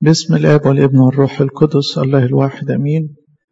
بسم الاب والابن والروح القدس الله الواحد امين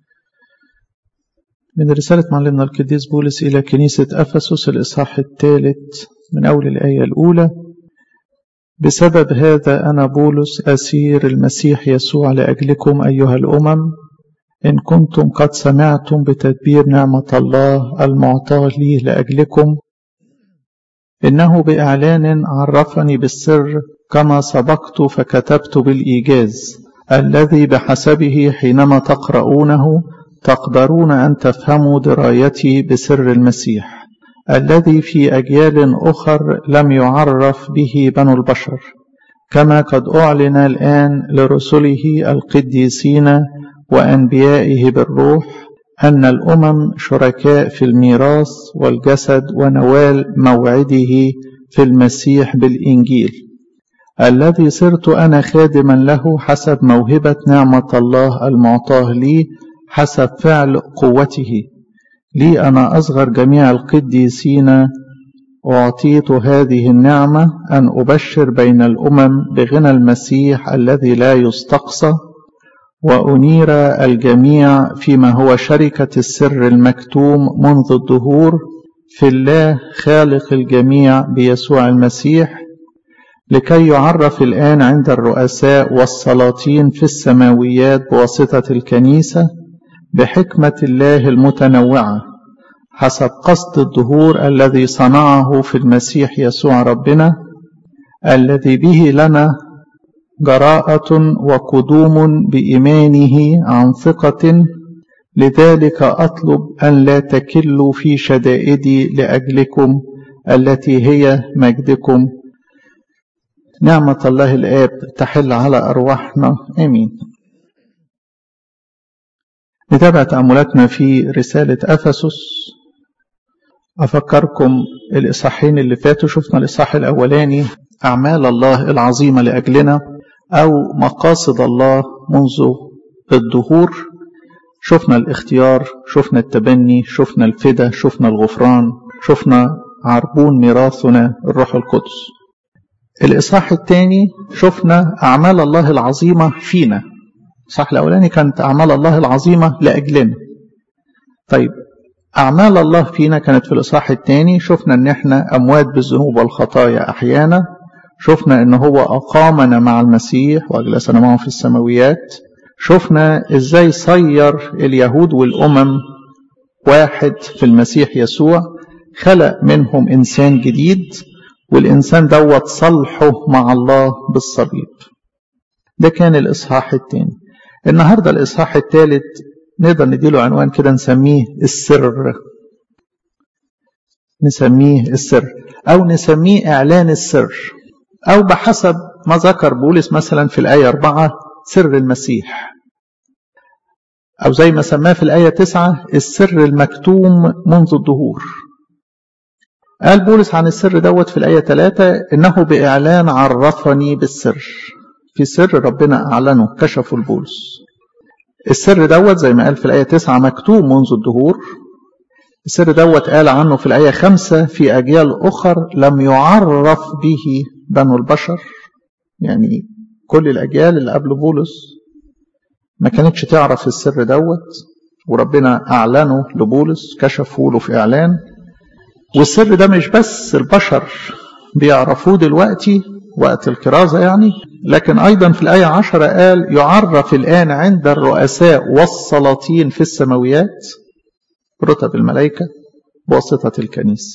من رسالة معلمنا القديس بولس إلى كنيسة أفسس الإصحاح الثالث من أول الآية الأولى بسبب هذا أنا بولس أسير المسيح يسوع لأجلكم أيها الأمم إن كنتم قد سمعتم بتدبير نعمة الله المعطاة لي لأجلكم إنه بإعلان عرفني بالسر كما سبقت فكتبت بالإيجاز الذي بحسبه حينما تقرؤونه تقدرون أن تفهموا درايتي بسر المسيح الذي في أجيال أخر لم يعرف به بنو البشر كما قد أعلن الآن لرسله القديسين وأنبيائه بالروح أن الأمم شركاء في الميراث والجسد ونوال موعده في المسيح بالإنجيل الذي صرت أنا خادما له حسب موهبة نعمة الله المعطاه لي حسب فعل قوته لي أنا أصغر جميع القديسين أعطيت هذه النعمة أن أبشر بين الأمم بغنى المسيح الذي لا يستقصى وأنير الجميع فيما هو شركة السر المكتوم منذ الدهور في الله خالق الجميع بيسوع المسيح لكي يعرف الآن عند الرؤساء والسلاطين في السماويات بواسطة الكنيسة بحكمة الله المتنوعة حسب قصد الدهور الذي صنعه في المسيح يسوع ربنا الذي به لنا جراءة وقدوم بإيمانه عن ثقة لذلك أطلب أن لا تكلوا في شدائدي لأجلكم التي هي مجدكم نعمة الله الآب تحل على أرواحنا آمين نتابع تأملاتنا في رسالة أفسس أفكركم الإصحاحين اللي فاتوا شفنا الإصحاح الأولاني أعمال الله العظيمة لأجلنا أو مقاصد الله منذ الدهور شفنا الاختيار شفنا التبني شفنا الفدا شفنا الغفران شفنا عربون ميراثنا الروح القدس الإصحاح الثاني شفنا أعمال الله العظيمة فينا الإصحاح الأولاني كانت أعمال الله العظيمة لأجلنا طيب أعمال الله فينا كانت في الإصحاح الثاني شفنا إن إحنا أموات بالذنوب والخطايا أحيانا شفنا إن هو أقامنا مع المسيح وأجلسنا معه في السماويات شفنا إزاي صير اليهود والأمم واحد في المسيح يسوع خلق منهم إنسان جديد والإنسان دوت صلحه مع الله بالصليب ده كان الإصحاح الثاني النهاردة الإصحاح الثالث نقدر نديله عنوان كده نسميه السر نسميه السر أو نسميه إعلان السر أو بحسب ما ذكر بولس مثلا في الآية أربعة سر المسيح أو زي ما سماه في الآية تسعة السر المكتوم منذ الدهور قال بولس عن السر دوت في الآية 3 إنه بإعلان عرفني بالسر في سر ربنا أعلنه كشفه لبولس السر دوت زي ما قال في الآية 9 مكتوب منذ الدهور السر دوت قال عنه في الآية 5 في أجيال أخر لم يعرف به بنو البشر يعني كل الأجيال اللي قبل بولس ما كانتش تعرف السر دوت وربنا أعلنه لبولس كشفه له في إعلان والسر ده مش بس البشر بيعرفوه دلوقتي وقت الكرازة يعني لكن أيضا في الآية عشرة قال يعرف الآن عند الرؤساء والسلاطين في السماويات رتب الملائكة بواسطة الكنيسة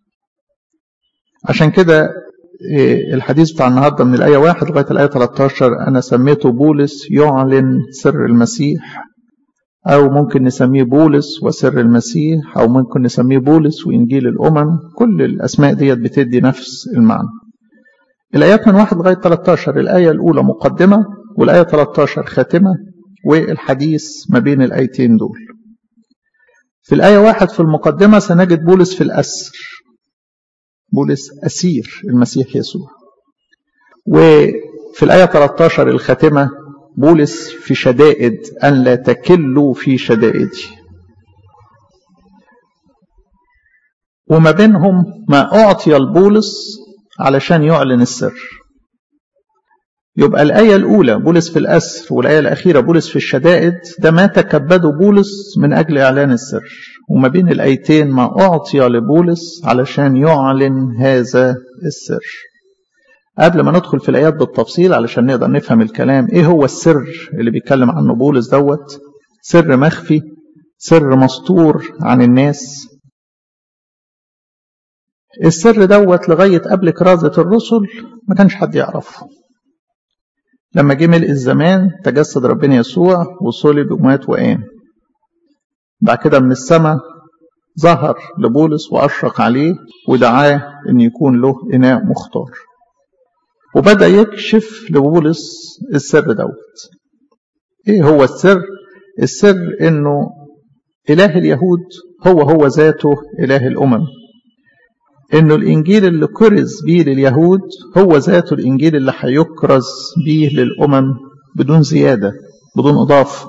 عشان كده الحديث بتاع النهاردة من الآية واحد لغاية الآية 13 أنا سميته بولس يعلن سر المسيح أو ممكن نسميه بولس وسر المسيح أو ممكن نسميه بولس وإنجيل الأمم كل الأسماء ديت بتدي نفس المعنى الآيات من واحد لغاية 13 الآية الأولى مقدمة والآية 13 خاتمة والحديث ما بين الآيتين دول في الآية واحد في المقدمة سنجد بولس في الأسر بولس أسير المسيح يسوع وفي الآية 13 الخاتمة بولس في شدائد أن لا تكلوا في شدائدي وما بينهم ما أعطي البولس علشان يعلن السر يبقى الآية الأولى بولس في الأسر والآية الأخيرة بولس في الشدائد ده ما تكبده بولس من أجل إعلان السر وما بين الآيتين ما أعطي لبولس علشان يعلن هذا السر قبل ما ندخل في الآيات بالتفصيل علشان نقدر نفهم الكلام إيه هو السر اللي بيتكلم عنه بولس دوت سر مخفي سر مستور عن الناس السر دوت لغاية قبل كرازة الرسل ما كانش حد يعرفه لما جه ملء الزمان تجسد ربنا يسوع وصلب ومات وقام بعد كده من السماء ظهر لبولس وأشرق عليه ودعاه أن يكون له إناء مختار وبدأ يكشف لبولس السر دوت إيه هو السر؟ السر إنه إله اليهود هو هو ذاته إله الأمم إنه الإنجيل اللي كرز بيه لليهود هو ذاته الإنجيل اللي هيكرز بيه للأمم بدون زيادة بدون إضافة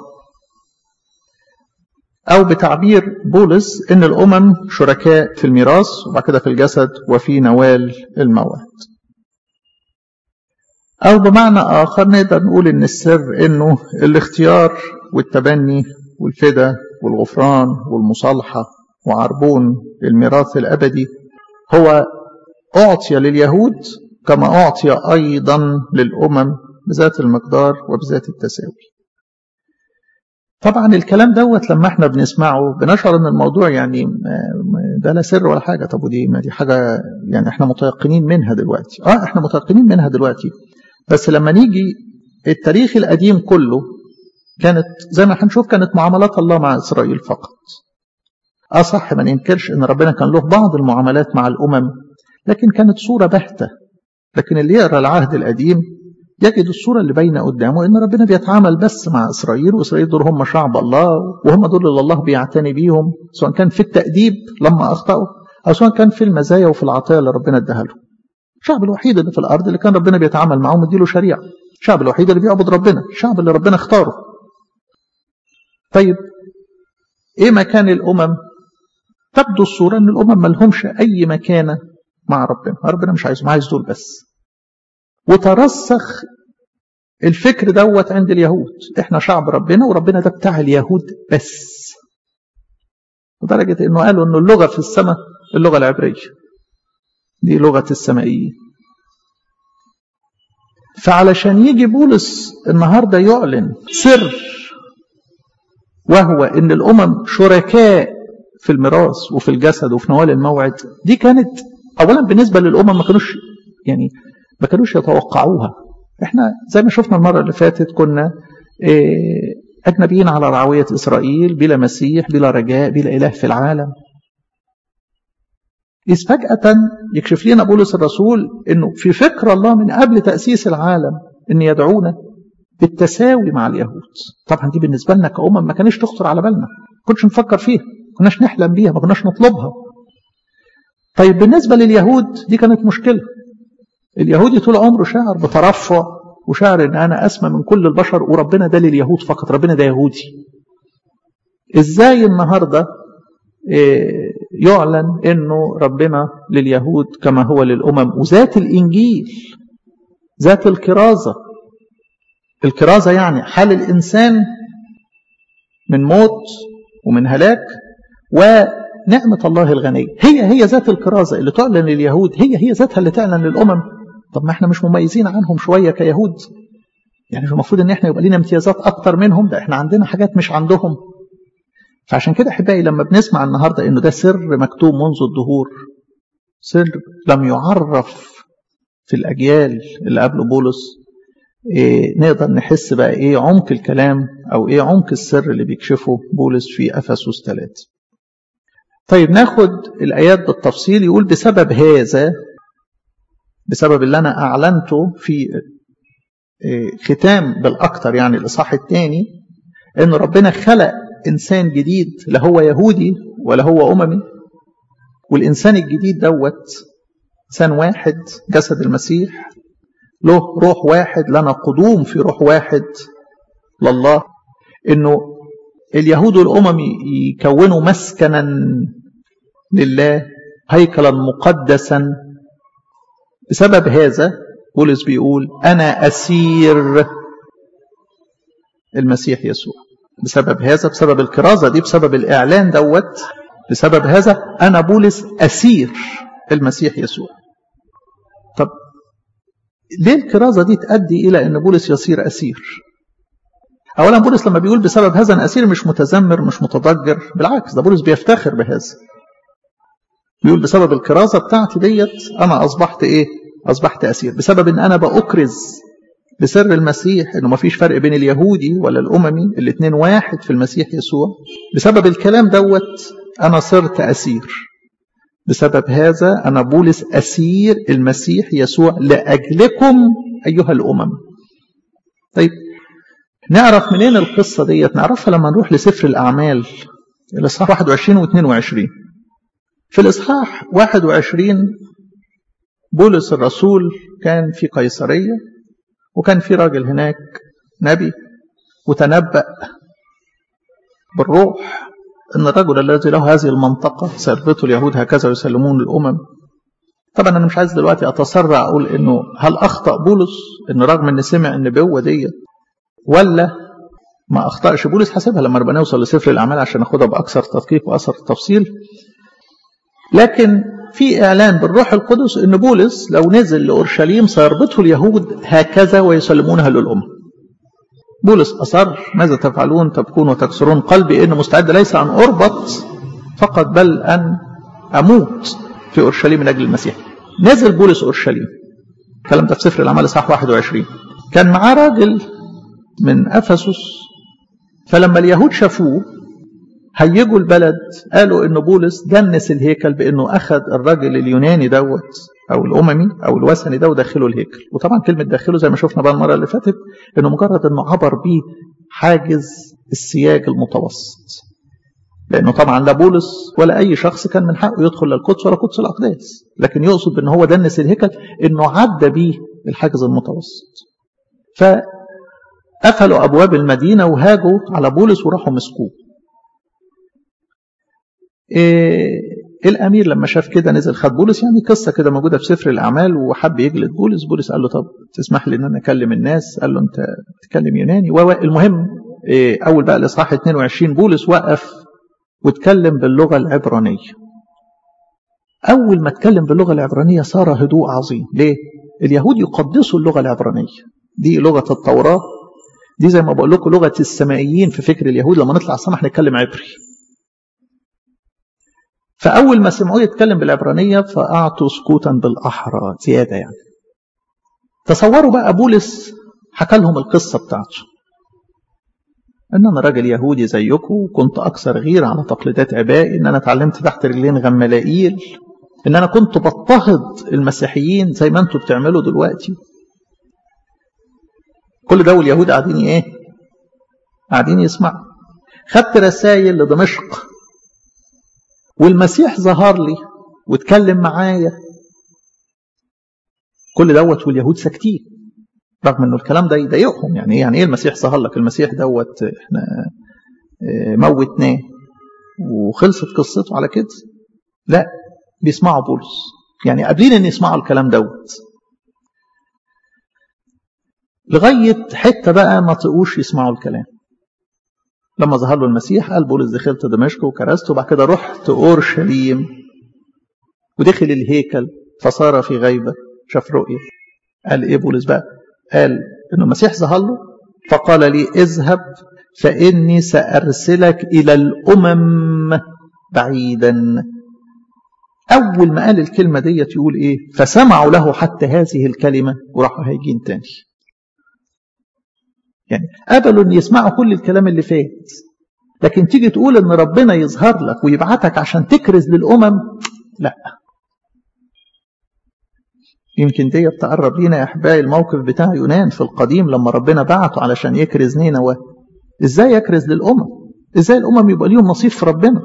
أو بتعبير بولس إن الأمم شركاء في الميراث وبعد كده في الجسد وفي نوال الموعد أو بمعنى آخر نقدر نقول إن السر إنه الاختيار والتبني والفدا والغفران والمصالحة وعربون الميراث الأبدي هو أعطي لليهود كما أعطي أيضا للأمم بذات المقدار وبذات التساوي طبعا الكلام دوت لما احنا بنسمعه بنشعر ان الموضوع يعني ده لا سر ولا حاجه طب ودي ما دي حاجه يعني احنا متيقنين منها دلوقتي اه احنا متيقنين منها دلوقتي بس لما نيجي التاريخ القديم كله كانت زي ما هنشوف كانت معاملات الله مع اسرائيل فقط اه صح ما ننكرش ان ربنا كان له بعض المعاملات مع الامم لكن كانت صوره باهته لكن اللي يقرا العهد القديم يجد الصوره اللي باينه قدامه ان ربنا بيتعامل بس مع اسرائيل واسرائيل دول هم شعب الله وهم دول اللي الله بيعتني بيهم سواء كان في التاديب لما اخطاوا او سواء كان في المزايا وفي العطايا اللي ربنا اداها لهم الشعب الوحيد اللي في الارض اللي كان ربنا بيتعامل معاه ومديله شريعه الشعب الوحيد اللي بيعبد ربنا الشعب اللي ربنا اختاره طيب ايه مكان الامم تبدو الصورة أن الأمم ما لهمش أي مكانة مع ربنا ربنا مش عايزهم عايز دول بس وترسخ الفكر دوت عند اليهود احنا شعب ربنا وربنا ده بتاع اليهود بس لدرجة انه قالوا انه اللغة في السماء اللغة العبرية دي لغة السمائيين فعلشان يجي بولس النهاردة يعلن سر وهو ان الامم شركاء في الميراث وفي الجسد وفي نوال الموعد دي كانت اولا بالنسبه للامم ما كانوش يعني ما كانوش يتوقعوها احنا زي ما شفنا المره اللي فاتت كنا اجنبيين على رعويه اسرائيل بلا مسيح بلا رجاء بلا اله في العالم إذ فجأة يكشف لنا بولس الرسول أنه في فكر الله من قبل تأسيس العالم أن يدعونا بالتساوي مع اليهود طبعا دي بالنسبة لنا كأمم ما كانش تخطر على بالنا ما كناش نفكر فيها كناش نحلم بيها ما كناش نطلبها طيب بالنسبة لليهود دي كانت مشكلة اليهودي طول عمره شاعر بترفع وشاعر ان انا اسمى من كل البشر وربنا ده لليهود فقط ربنا ده يهودي ازاي النهارده يعلن انه ربنا لليهود كما هو للامم وذات الانجيل ذات الكرازه الكرازه يعني حال الانسان من موت ومن هلاك ونعمة الله الغنية هي هي ذات الكرازة اللي تعلن لليهود هي هي ذاتها اللي تعلن للأمم طب ما احنا مش مميزين عنهم شوية كيهود يعني المفروض ان احنا يبقى لنا امتيازات اكتر منهم ده احنا عندنا حاجات مش عندهم فعشان كده احبائي لما بنسمع النهارده انه ده سر مكتوب منذ الدهور سر لم يعرف في الاجيال اللي قبل بولس إيه نقدر نحس بقى ايه عمق الكلام او ايه عمق السر اللي بيكشفه بولس في افسس 3 طيب ناخد الايات بالتفصيل يقول بسبب هذا بسبب اللي انا اعلنته في إيه ختام بالاكثر يعني الاصحاح الثاني ان ربنا خلق انسان جديد لا هو يهودي ولا هو اممي والانسان الجديد دوت انسان واحد جسد المسيح له روح واحد لنا قدوم في روح واحد لله انه اليهود والامم يكونوا مسكنا لله هيكلا مقدسا بسبب هذا بولس بيقول أنا أسير المسيح يسوع بسبب هذا بسبب الكرازة دي بسبب الإعلان دوت بسبب هذا أنا بولس أسير المسيح يسوع طب ليه الكرازة دي تؤدي إلى أن بولس يصير أسير أولا بولس لما بيقول بسبب هذا أنا أسير مش متذمر مش متضجر بالعكس ده بولس بيفتخر بهذا بيقول بسبب الكرازة بتاعتي ديت أنا أصبحت إيه أصبحت أسير بسبب أن أنا بأكرز بسر المسيح أنه ما فيش فرق بين اليهودي ولا الأممي الاثنين واحد في المسيح يسوع بسبب الكلام دوت أنا صرت أسير بسبب هذا أنا بولس أسير المسيح يسوع لأجلكم أيها الأمم طيب نعرف منين القصة ديت نعرفها لما نروح لسفر الأعمال الإصحاح 21 و 22 في الإصحاح 21 بولس الرسول كان في قيصرية وكان في راجل هناك نبي وتنبأ بالروح أن الرجل الذي له هذه المنطقة سيربطه اليهود هكذا ويسلمون الأمم طبعا أنا مش عايز دلوقتي أتسرع أقول أنه هل أخطأ بولس أن رغم أن سمع النبوة ديت ولا ما أخطأش بولس حسبها لما نبقى نوصل لسفر الأعمال عشان ناخدها بأكثر تدقيق وأكثر تفصيل لكن في إعلان بالروح القدس أن بولس لو نزل لأورشليم سيربطه اليهود هكذا ويسلمونها للأمة بولس أصر ماذا تفعلون تبكون وتكسرون قلبي إن مستعد ليس أن أربط فقط بل أن أموت في أورشليم من أجل المسيح نزل بولس أورشليم الكلام ده في سفر الأعمال إصحاح 21 كان معاه راجل من أفسس فلما اليهود شافوه هيجوا البلد قالوا ان بولس دنس الهيكل بانه اخذ الراجل اليوناني دوت او الاممي او الوثني ده ودخله الهيكل وطبعا كلمه دخله زي ما شفنا بقى المره اللي فاتت انه مجرد انه عبر بيه حاجز السياج المتوسط لانه طبعا لا بولس ولا اي شخص كان من حقه يدخل للقدس ولا قدس الاقداس لكن يقصد بان هو دنس الهيكل انه عدى بيه الحاجز المتوسط فقفلوا ابواب المدينه وهاجوا على بولس وراحوا مسكوه إيه الامير لما شاف كده نزل خد بولس يعني قصه كده موجوده في سفر الاعمال وحب يجلد بولس بولس قال له طب تسمح لي ان انا اكلم الناس قال له انت تتكلم يوناني المهم إيه اول بقى الاصحاح 22 بولس وقف واتكلم باللغه العبرانيه اول ما اتكلم باللغه العبرانيه صار هدوء عظيم ليه اليهود يقدسوا اللغه العبرانيه دي لغه التوراه دي زي ما بقول لكم لغه السمائيين في فكر اليهود لما نطلع السماء نتكلم عبري فأول ما سمعوه يتكلم بالعبرانية فأعطوا سكوتا بالأحرى زيادة يعني تصوروا بقى بولس حكى لهم القصة بتاعته ان انا راجل يهودي زيكم وكنت اكثر غير على تقليدات ابائي ان انا اتعلمت تحت رجلين غملائيل ان انا كنت بضطهد المسيحيين زي ما انتم بتعملوا دلوقتي كل ده واليهود قاعدين ايه قاعدين يسمعوا خدت رسائل لدمشق والمسيح ظهر لي واتكلم معايا كل دوت واليهود ساكتين رغم انه الكلام ده يضايقهم يعني يعني ايه المسيح ظهر لك المسيح دوت احنا موتناه وخلصت قصته على كده لا بيسمعوا بولس يعني قابلين ان يسمعوا الكلام دوت لغايه حته بقى ما تقوش يسمعوا الكلام لما ظهر له المسيح قال بولس دخلت دمشق وكرست وبعد كده رحت اورشليم ودخل الهيكل فصار في غيبه شاف رؤيه قال ايه بولس بقى قال انه المسيح ظهر له فقال لي اذهب فاني سارسلك الى الامم بعيدا اول ما قال الكلمه ديت يقول ايه فسمعوا له حتى هذه الكلمه وراحوا هيجين تاني يعني قبلوا ان يسمعوا كل الكلام اللي فات لكن تيجي تقول ان ربنا يظهر لك ويبعتك عشان تكرز للامم لا يمكن دي تقرب لينا يا احبائي الموقف بتاع يونان في القديم لما ربنا بعته علشان يكرز نينوى ازاي يكرز للامم ازاي الامم يبقى ليهم نصيب في ربنا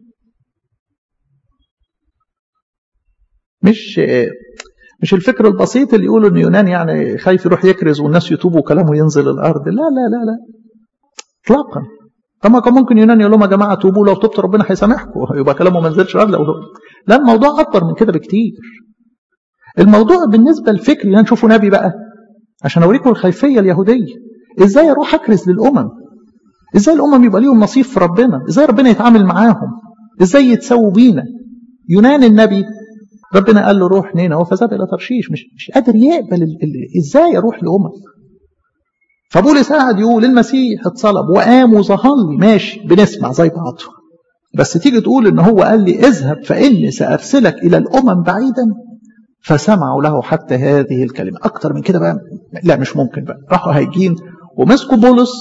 مش مش الفكر البسيط اللي يقولوا ان يونان يعني خايف يروح يكرز والناس يتوبوا وكلامه ينزل الارض لا لا لا لا اطلاقا طب ما كان ممكن يونان يقول لهم يا جماعه توبوا لو تبتوا ربنا هيسامحكم يبقى كلامه ما نزلش الارض لا الموضوع اكبر من كده بكتير الموضوع بالنسبة للفكر اللي نشوفه نبي بقى عشان أوريكم الخلفية اليهودية إزاي أروح أكرز للأمم إزاي الأمم يبقى ليهم نصيب في ربنا إزاي ربنا يتعامل معاهم إزاي يتسووا بينا يونان النبي ربنا قال له روح نينوى فذهب إلى ترشيش مش, مش قادر يقبل ال... ال... إزاي أروح لأمم فبولس قاعد يقول المسيح اتصلب وقام وظهر لي ماشي بنسمع زي بعضه بس تيجي تقول ان هو قال لي اذهب فاني سارسلك الى الامم بعيدا فسمعوا له حتى هذه الكلمه اكتر من كده بقى لا مش ممكن بقى راحوا هيجين ومسكوا بولس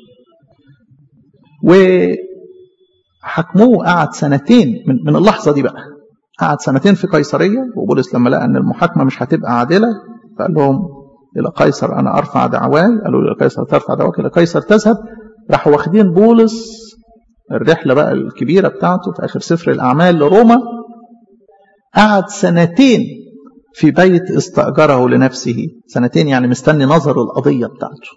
وحكموه قعد سنتين من, من اللحظه دي بقى قعد سنتين في قيصريه وبولس لما لقى ان المحاكمه مش هتبقى عادله فقال لهم الى قيصر انا ارفع دعواي قالوا الى قيصر ترفع دعواك الى قيصر تذهب راحوا واخدين بولس الرحله بقى الكبيره بتاعته في اخر سفر الاعمال لروما قعد سنتين في بيت استاجره لنفسه سنتين يعني مستني نظر القضيه بتاعته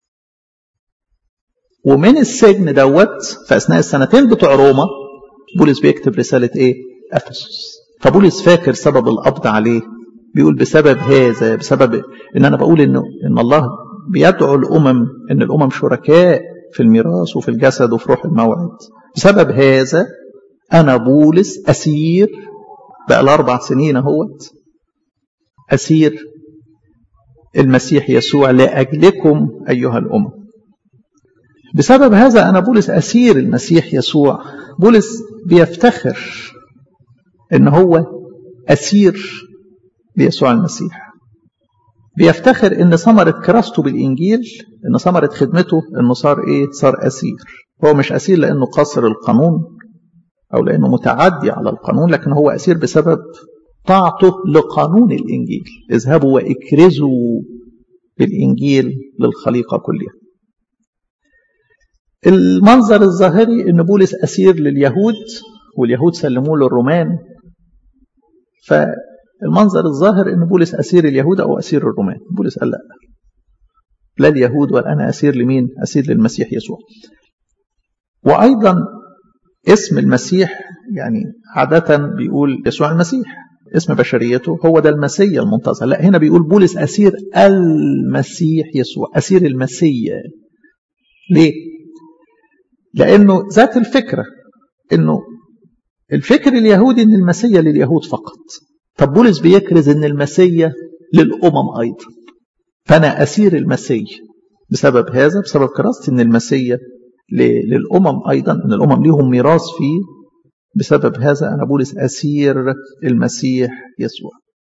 ومن السجن دوت في اثناء السنتين بتوع روما بولس بيكتب رساله ايه افسس فبولس فاكر سبب القبض عليه بيقول بسبب هذا بسبب ان انا بقول انه ان الله بيدعو الامم ان الامم شركاء في الميراث وفي الجسد وفي روح الموعد بسبب هذا انا بولس اسير بقى الاربع سنين اهوت اسير المسيح يسوع لاجلكم ايها الامم بسبب هذا انا بولس اسير المسيح يسوع بولس بيفتخر ان هو اسير ليسوع المسيح بيفتخر ان ثمرة كراسته بالانجيل ان ثمرة خدمته انه صار ايه صار اسير هو مش اسير لانه قاصر القانون او لانه متعدي على القانون لكن هو اسير بسبب طاعته لقانون الانجيل اذهبوا واكرزوا بالانجيل للخليقه كلها المنظر الظاهري ان بولس اسير لليهود واليهود سلموه للرومان فالمنظر الظاهر ان بولس اسير اليهود او اسير الرومان بولس قال لا لا اليهود ولا انا اسير لمين اسير للمسيح يسوع وايضا اسم المسيح يعني عاده بيقول يسوع المسيح اسم بشريته هو ده المسيا المنتظر لا هنا بيقول بولس اسير المسيح يسوع اسير المسيا ليه لانه ذات الفكره انه الفكر اليهودي ان المسيا لليهود فقط طب بولس بيكرز ان المسيا للامم ايضا فانا اسير المسيا بسبب هذا بسبب كراستي ان المسيا للامم ايضا ان الامم ليهم ميراث فيه بسبب هذا انا بولس اسير المسيح يسوع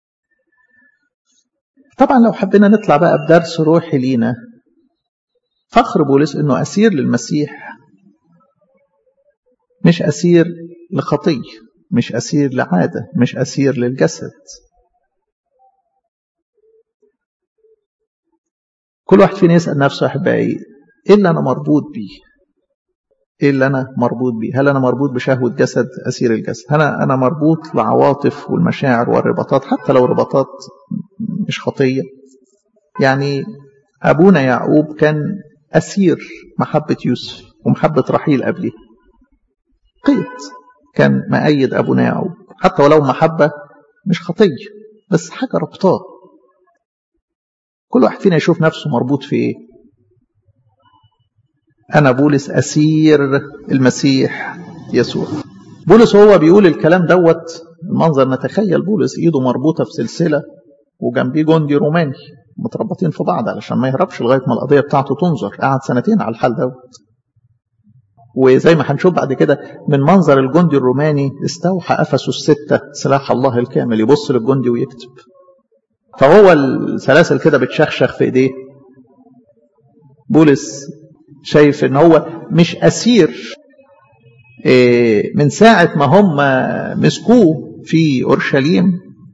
طبعا لو حبينا نطلع بقى بدرس روحي لينا فخر بولس انه اسير للمسيح مش اسير لخطيه مش اسير لعاده مش اسير للجسد كل واحد فينا يسال نفسه احبائي ايه اللي انا مربوط بيه ايه اللي انا مربوط بيه هل انا مربوط بشهوه جسد اسير الجسد هل انا مربوط بالعواطف والمشاعر والرباطات حتى لو رباطات مش خطيه يعني ابونا يعقوب كان اسير محبه يوسف ومحبه رحيل قبلها قيد كان مأيد ابونا يعقوب حتى ولو محبه مش خطيه بس حاجه ربطاه كل واحد فينا يشوف نفسه مربوط في ايه أنا بولس أسير المسيح يسوع بولس هو بيقول الكلام دوت المنظر نتخيل بولس إيده مربوطة في سلسلة وجنبيه جندي روماني متربطين في بعض علشان ما يهربش لغاية ما القضية بتاعته تنظر قعد سنتين على الحال دوت وزي ما هنشوف بعد كده من منظر الجندي الروماني استوحى أفسس الستة سلاح الله الكامل يبص للجندي ويكتب فهو السلاسل كده بتشخشخ في ايديه بولس شايف ان هو مش اسير من ساعة ما هم مسكوه في اورشليم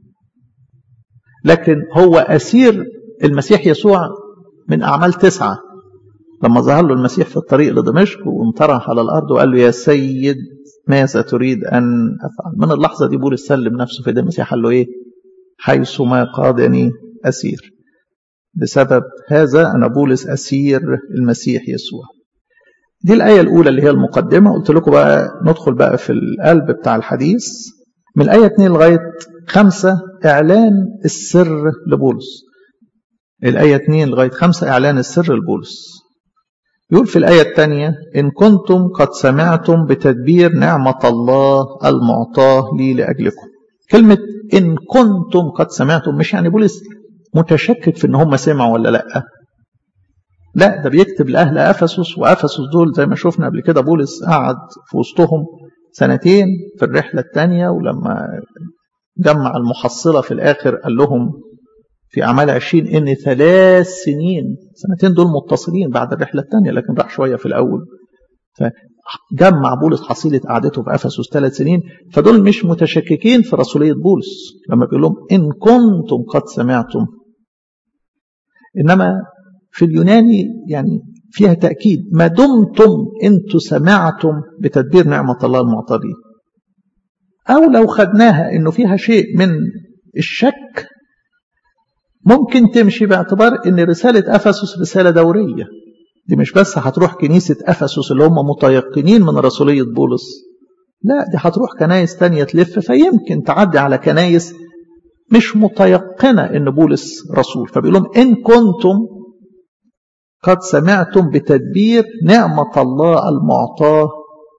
لكن هو اسير المسيح يسوع من اعمال تسعة لما ظهر له المسيح في الطريق لدمشق وانطرح على الارض وقال له يا سيد ماذا تريد ان افعل من اللحظة دي بولس سلم نفسه في ايدي المسيح قال له ايه حيث ما قادني اسير بسبب هذا أنا بولس أسير المسيح يسوع دي الآية الأولى اللي هي المقدمة قلت لكم بقى ندخل بقى في القلب بتاع الحديث من الآية 2 لغاية خمسة إعلان السر لبولس الآية 2 لغاية 5 إعلان السر لبولس يقول في الآية الثانية إن كنتم قد سمعتم بتدبير نعمة الله المعطاة لي لأجلكم كلمة إن كنتم قد سمعتم مش يعني بولس متشكك في إن هم سمعوا ولا لأ لا ده بيكتب لأهل أفسس وأفسس دول زي ما شفنا قبل كده بولس قعد في وسطهم سنتين في الرحلة الثانية ولما جمع المحصلة في الآخر قال لهم في أعمال عشرين إن ثلاث سنين سنتين دول متصلين بعد الرحلة الثانية لكن راح شوية في الأول فجمع بولس حصيلة قعدته في أفسس ثلاث سنين فدول مش متشككين في رسولية بولس لما بيقول لهم إن كنتم قد سمعتم إنما في اليوناني يعني فيها تأكيد ما دمتم أنتم سمعتم بتدبير نعمة الله المعطى أو لو خدناها إنه فيها شيء من الشك ممكن تمشي باعتبار ان رسالة افسس رسالة دورية دي مش بس هتروح كنيسة افسس اللي هم متيقنين من رسولية بولس لا دي هتروح كنايس تانية تلف فيمكن تعدي على كنايس مش متيقنة ان بولس رسول فبيقول لهم ان كنتم قد سمعتم بتدبير نعمة الله المعطاة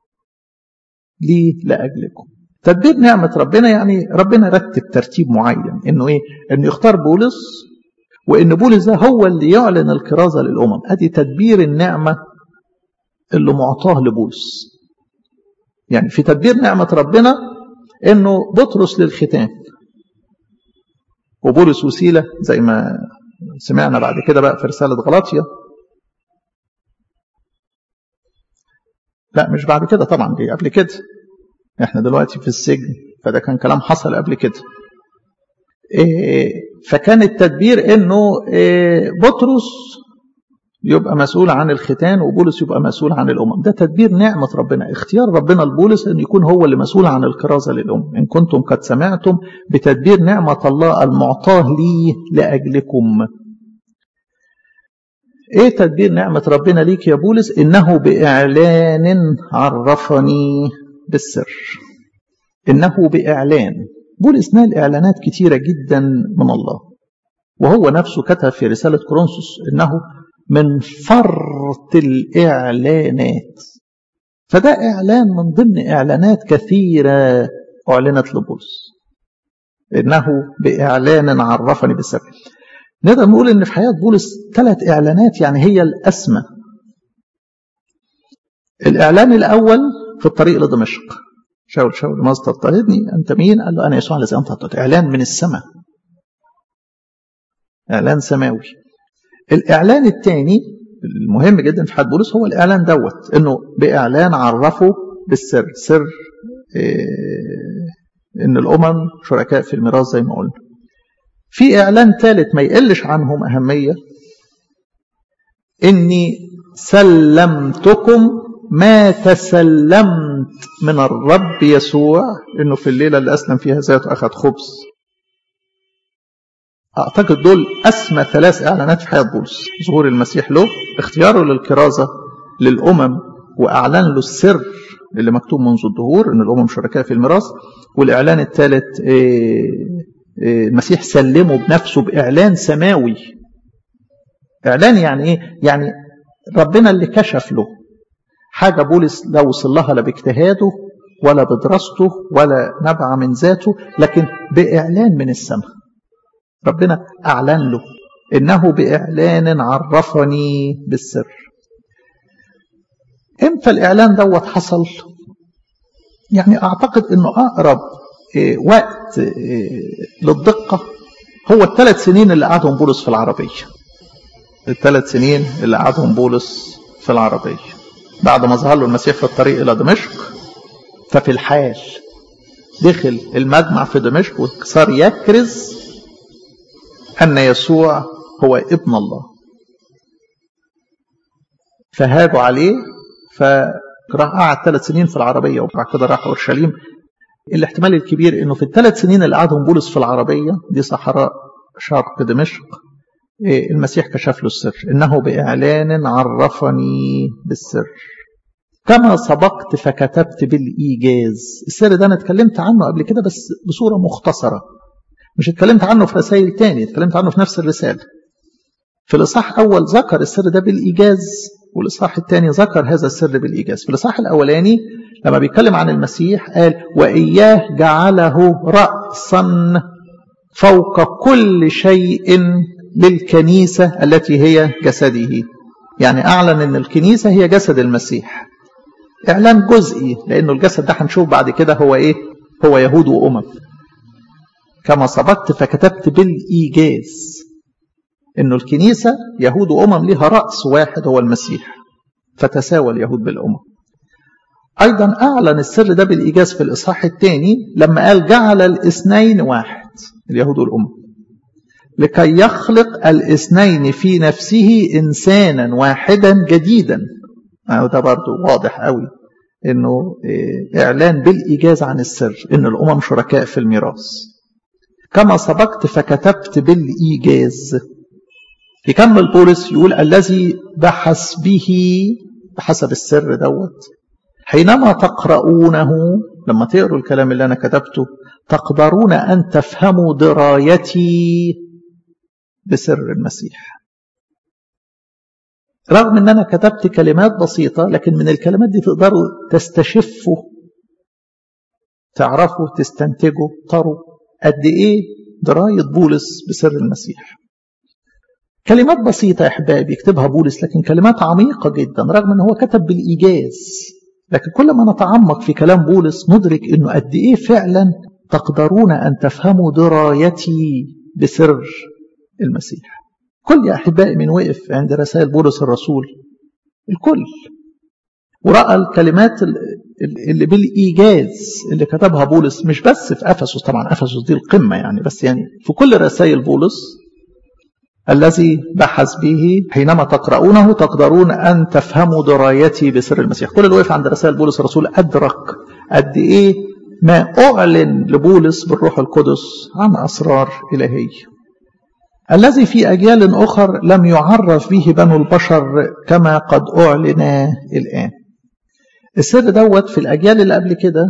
لي لأجلكم تدبير نعمة ربنا يعني ربنا رتب ترتيب معين انه ايه انه يختار بولس وان بولس ده هو اللي يعلن الكرازة للامم ادي تدبير النعمة اللي معطاه لبولس يعني في تدبير نعمة ربنا انه بطرس للختان وبولس وسيلة زي ما سمعنا بعد كده بقى في رسالة غلاطيا لا مش بعد كده طبعا دي قبل كده احنا دلوقتي في السجن فده كان كلام حصل قبل كده إيه فكان التدبير انه إيه بطرس يبقى مسؤول عن الختان وبولس يبقى مسؤول عن الامم ده تدبير نعمه ربنا اختيار ربنا لبولس ان يكون هو اللي مسؤول عن الكرازه للامم ان كنتم قد سمعتم بتدبير نعمه الله المعطاه لي لاجلكم ايه تدبير نعمه ربنا ليك يا بولس انه باعلان عرفني بالسر إنه بإعلان بولس نال إعلانات كتيرة جدا من الله وهو نفسه كتب في رسالة كورنثوس إنه من فرط الإعلانات فده إعلان من ضمن إعلانات كثيرة أعلنت لبولس إنه بإعلان عرفني بالسر نقدر نقول إن في حياة بولس ثلاث إعلانات يعني هي الأسمى الإعلان الأول في الطريق لدمشق شاول شاول ماذا تضطهدني أنت مين؟ قال له أنا يسوع الذي أنت تضطهد إعلان من السماء إعلان سماوي الإعلان الثاني المهم جدا في حد بولس هو الإعلان دوت إنه بإعلان عرفه بالسر سر إيه إن الأمم شركاء في الميراث زي ما قلنا في إعلان ثالث ما يقلش عنهم أهمية إني سلمتكم ما تسلمت من الرب يسوع انه في الليله اللي اسلم فيها ذاته اخذ خبز اعتقد دول اسمى ثلاث اعلانات في حياه بولس ظهور المسيح له اختياره للكرازه للامم واعلان له السر اللي مكتوب منذ الظهور ان الامم شركاء في الميراث والاعلان الثالث المسيح سلمه بنفسه باعلان سماوي اعلان يعني ايه يعني ربنا اللي كشف له حاجة بولس لا وصل لها لا باجتهاده ولا بدراسته ولا نبع من ذاته لكن بإعلان من السماء ربنا أعلن له إنه بإعلان عرفني بالسر إمتى الإعلان دوت حصل يعني أعتقد أنه أقرب وقت للدقة هو الثلاث سنين اللي قعدهم بولس في العربية الثلاث سنين اللي قعدهم بولس في العربية بعد ما ظهر له المسيح في الطريق إلى دمشق ففي الحال دخل المجمع في دمشق وصار يكرز أن يسوع هو ابن الله فهاجوا عليه فراح قعد ثلاث سنين في العربية وبعد كده راح أورشليم الاحتمال الكبير انه في الثلاث سنين اللي قعدهم بولس في العربية دي صحراء شرق دمشق المسيح كشف له السر إنه بإعلان عرفني بالسر كما سبقت فكتبت بالإيجاز السر ده أنا اتكلمت عنه قبل كده بس بصورة مختصرة مش اتكلمت عنه في رسائل تاني اتكلمت عنه في نفس الرسالة في الإصحاح أول ذكر السر ده بالإيجاز والإصحاح الثاني ذكر هذا السر بالإيجاز في الإصحاح الأولاني لما بيتكلم عن المسيح قال وإياه جعله رأسا فوق كل شيء للكنيسة التي هي جسده يعني أعلن أن الكنيسة هي جسد المسيح إعلان جزئي لأنه الجسد ده هنشوف بعد كده هو إيه هو يهود وأمم كما سبقت فكتبت بالإيجاز انه الكنيسة يهود وأمم لها رأس واحد هو المسيح فتساوى اليهود بالأمم أيضا أعلن السر ده بالإيجاز في الإصحاح الثاني لما قال جعل الاثنين واحد اليهود والأمم لكي يخلق الاثنين في نفسه إنسانا واحدا جديدا ده برضو واضح قوي انه اعلان بالايجاز عن السر ان الامم شركاء في الميراث كما سبقت فكتبت بالايجاز يكمل بولس يقول الذي بحسبه بحسب السر دوت حينما تقرؤونه لما تقروا الكلام اللي أنا كتبته تقدرون أن تفهموا درايتي بسر المسيح رغم أن أنا كتبت كلمات بسيطة لكن من الكلمات دي تقدروا تستشفوا تعرفوا تستنتجوا تروا قد إيه دراية بولس بسر المسيح كلمات بسيطة يا أحبابي يكتبها بولس لكن كلمات عميقة جدا رغم أنه هو كتب بالإيجاز لكن كل ما نتعمق في كلام بولس ندرك أنه قد إيه فعلا تقدرون أن تفهموا درايتي بسر المسيح كل يا أحبائي من وقف عند رسائل بولس الرسول الكل ورأى الكلمات اللي بالإيجاز اللي كتبها بولس مش بس في أفسس طبعا أفسس دي القمة يعني بس يعني في كل رسائل بولس الذي بحث به حينما تقرؤونه تقدرون أن تفهموا درايتي بسر المسيح كل اللي وقف عند رسائل بولس الرسول أدرك قد إيه ما أعلن لبولس بالروح القدس عن أسرار إلهية الذي في أجيال أخر لم يعرف به بنو البشر كما قد أعلن الآن السر دوت في الأجيال اللي قبل كده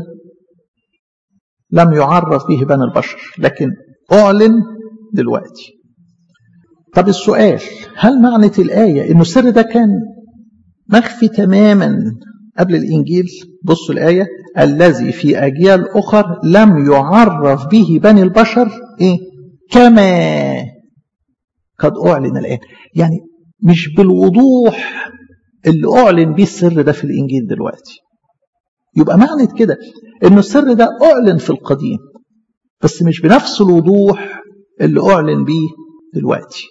لم يعرف به بنو البشر لكن أعلن دلوقتي طب السؤال هل معنى الآية إنه السر ده كان مخفي تماما قبل الإنجيل بصوا الآية الذي في أجيال أخر لم يعرف به بني البشر إيه؟ كما قد أعلن الآن يعني مش بالوضوح اللي أعلن به السر ده في الإنجيل دلوقتي يبقى معنى كده إنه السر ده أعلن في القديم بس مش بنفس الوضوح اللي أعلن به دلوقتي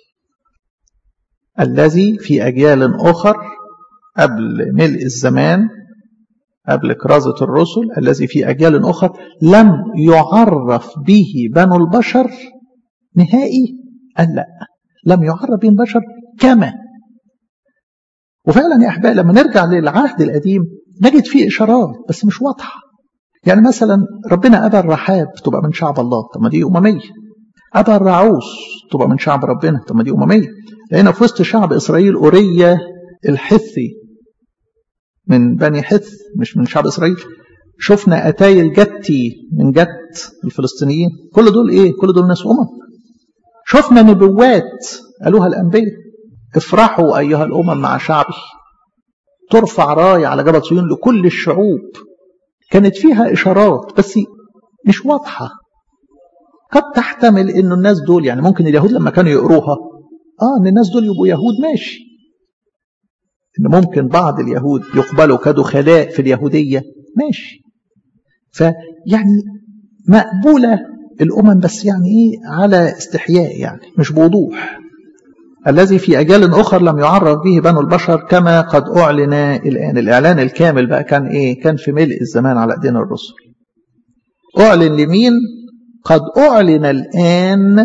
الذي في أجيال أخر قبل ملء الزمان قبل كرازة الرسل الذي في أجيال أخر لم يعرف به بنو البشر نهائي قال لا لم يعرف به البشر كما وفعلا يا أحبائي لما نرجع للعهد القديم نجد فيه إشارات بس مش واضحة يعني مثلا ربنا أبى الرحاب تبقى من شعب الله طب ما دي أممية أبى الرعوس تبقى من شعب ربنا طب ما دي أممية لقينا في وسط شعب إسرائيل أورية الحثي من بني حث مش من شعب إسرائيل شفنا أتاي الجتي من جت الفلسطينيين كل دول إيه كل دول ناس أمم شفنا نبوات قالوها الأنبياء افرحوا أيها الأمم مع شعبي ترفع راية على جبل صيون لكل الشعوب كانت فيها إشارات بس مش واضحة قد تحتمل إنه الناس دول يعني ممكن اليهود لما كانوا يقروها آه إن الناس دول يبقوا يهود ماشي إن ممكن بعض اليهود يقبلوا كدخلاء في اليهودية ماشي فيعني مقبولة الأمم بس يعني إيه على استحياء يعني مش بوضوح الذي في أجيال أخر لم يعرف به بنو البشر كما قد أعلن الآن الإعلان الكامل بقى كان إيه كان في ملء الزمان على أيدينا الرسل أعلن لمين قد أعلن الآن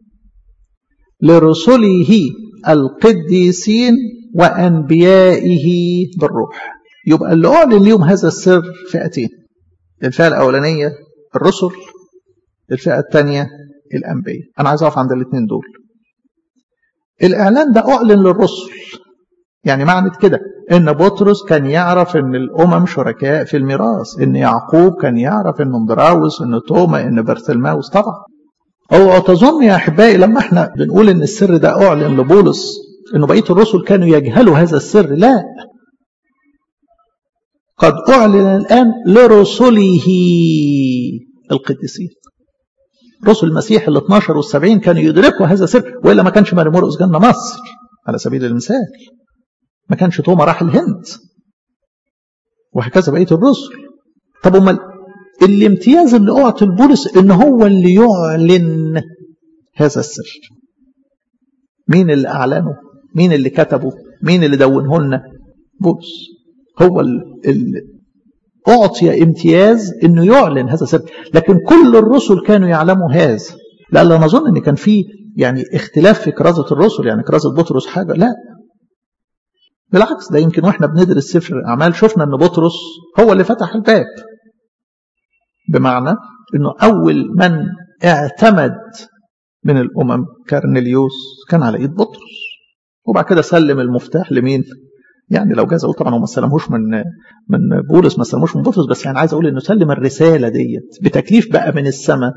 لرسله القديسين وأنبيائه بالروح يبقى اللي أعلن ليهم هذا السر فئتين الفئة الأولانية الرسل الفئة الثانية الأنبياء أنا عايز أقف عند الاثنين دول الإعلان ده أعلن للرسل يعني معنى كده إن بطرس كان يعرف إن الأمم شركاء في الميراث إن يعقوب كان يعرف إن اندراوس إن توما إن برثلماوس طبعا اوعوا تظن يا احبائي لما احنا بنقول ان السر ده اعلن لبولس انه بقيه الرسل كانوا يجهلوا هذا السر لا قد اعلن الان لرسله القديسين رسل المسيح ال 12 وال 70 كانوا يدركوا هذا السر والا ما كانش ماري مرقس جنة مصر على سبيل المثال ما كانش توما راح الهند وهكذا بقيه الرسل طب امال الامتياز اللي اعطي لبولس ان هو اللي يعلن هذا السر مين اللي اعلنه مين اللي كتبه مين اللي دونه لنا بولس هو اللي اعطي امتياز انه يعلن هذا السر لكن كل الرسل كانوا يعلموا هذا لا لا نظن ان كان في يعني اختلاف في كرازه الرسل يعني كرازه بطرس حاجه لا بالعكس ده يمكن واحنا بندرس سفر الاعمال شفنا ان بطرس هو اللي فتح الباب بمعنى انه اول من اعتمد من الامم كارنيليوس كان على ايد بطرس وبعد كده سلم المفتاح لمين يعني لو جاز اقول طبعا هو ما سلموش من من بولس ما سلموش من بطرس بس يعني عايز اقول انه سلم الرساله ديت بتكليف بقى من السماء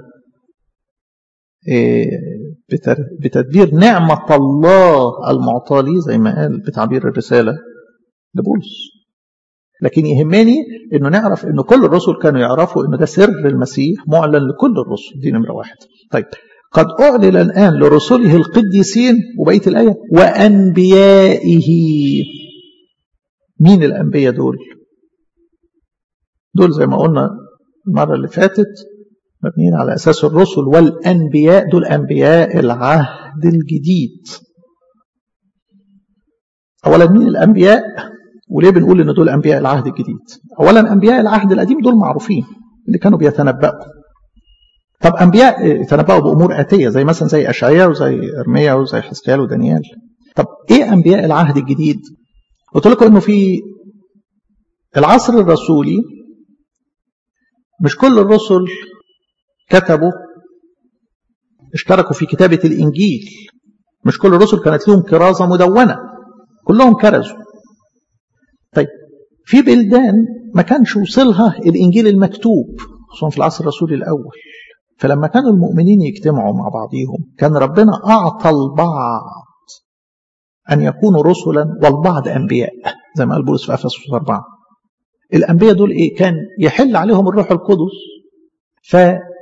إيه بتدبير نعمه الله المعطاه لي زي ما قال بتعبير الرساله لبولس لكن يهمني انه نعرف ان كل الرسل كانوا يعرفوا ان ده سر المسيح معلن لكل الرسل دي نمره واحد طيب قد اعلن الان لرسله القديسين وبقيه الايه وانبيائه مين الانبياء دول دول زي ما قلنا المره اللي فاتت مبنيين على اساس الرسل والانبياء دول انبياء العهد الجديد اولا مين الانبياء وليه بنقول ان دول انبياء العهد الجديد اولا انبياء العهد القديم دول معروفين اللي كانوا بيتنبأوا طب انبياء يتنبأوا بامور اتيه زي مثلا زي اشعياء وزي ارميا وزي حزقيال ودانيال طب ايه انبياء العهد الجديد قلت لكم انه في العصر الرسولي مش كل الرسل كتبوا اشتركوا في كتابة الإنجيل مش كل الرسل كانت لهم كرازة مدونة كلهم كرزوا طيب في بلدان ما كانش وصلها الإنجيل المكتوب خصوصا في العصر الرسولي الأول فلما كانوا المؤمنين يجتمعوا مع بعضهم كان ربنا أعطى البعض أن يكونوا رسلا والبعض أنبياء زي ما قال بولس في أفسس 4 الأنبياء دول إيه كان يحل عليهم الروح القدس ف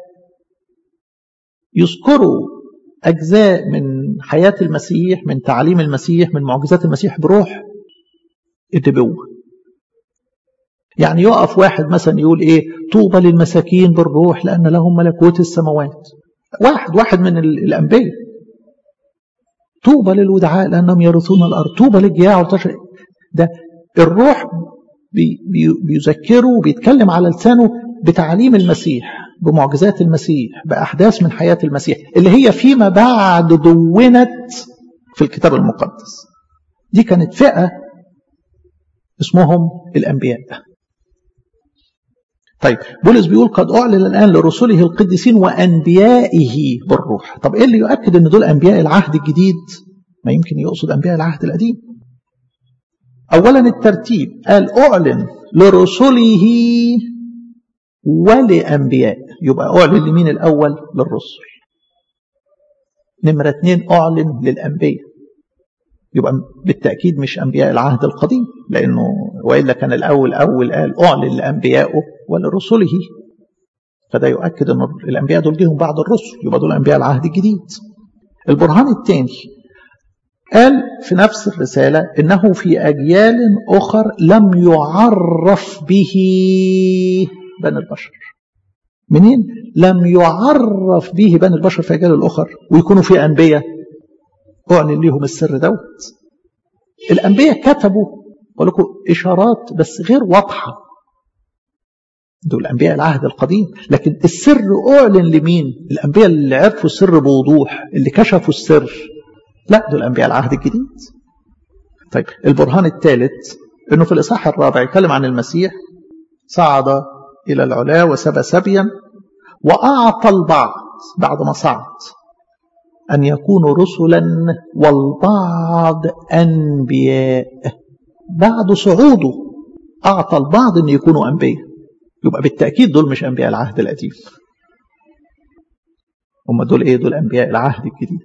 يذكروا أجزاء من حياة المسيح من تعليم المسيح من معجزات المسيح بروح النبوة يعني يقف واحد مثلا يقول ايه طوبى للمساكين بالروح لأن لهم ملكوت السماوات واحد واحد من الأنبياء طوبى للودعاء لأنهم يرثون الأرض طوبى للجياع والتشريع ده الروح بي بي بيذكره وبيتكلم على لسانه بتعليم المسيح بمعجزات المسيح بأحداث من حياة المسيح اللي هي فيما بعد دونت في الكتاب المقدس دي كانت فئة اسمهم الأنبياء طيب بولس بيقول قد أعلن الآن لرسله القديسين وأنبيائه بالروح طب إيه اللي يؤكد أن دول أنبياء العهد الجديد ما يمكن يقصد أنبياء العهد القديم أولا الترتيب قال أعلن لرسله ولأنبياء يبقى أعلن لمين الأول للرسل نمرة اتنين أعلن للأنبياء يبقى بالتأكيد مش أنبياء العهد القديم لأنه وإلا كان الأول أول قال أعلن لأنبيائه ولرسله فده يؤكد أن الأنبياء دول جيهم بعد الرسل يبقى دول أنبياء العهد الجديد البرهان الثاني قال في نفس الرسالة إنه في أجيال أخر لم يعرف به بني البشر منين لم يعرف به بني البشر في أجيال الأخر ويكونوا في أنبياء أعلن لهم السر دوت الأنبياء كتبوا ولكم إشارات بس غير واضحة دول أنبياء العهد القديم لكن السر أعلن لمين الأنبياء اللي عرفوا السر بوضوح اللي كشفوا السر لا دول أنبياء العهد الجديد طيب البرهان الثالث أنه في الإصحاح الرابع يتكلم عن المسيح صعد إلى العلا وسبى سبيا وأعطى البعض بعد ما صعد أن يكونوا رسلا والبعض أنبياء بعد صعوده أعطى البعض أن يكونوا أنبياء يبقى بالتأكيد دول مش أنبياء العهد القديم هم دول ايه دول انبياء العهد الجديد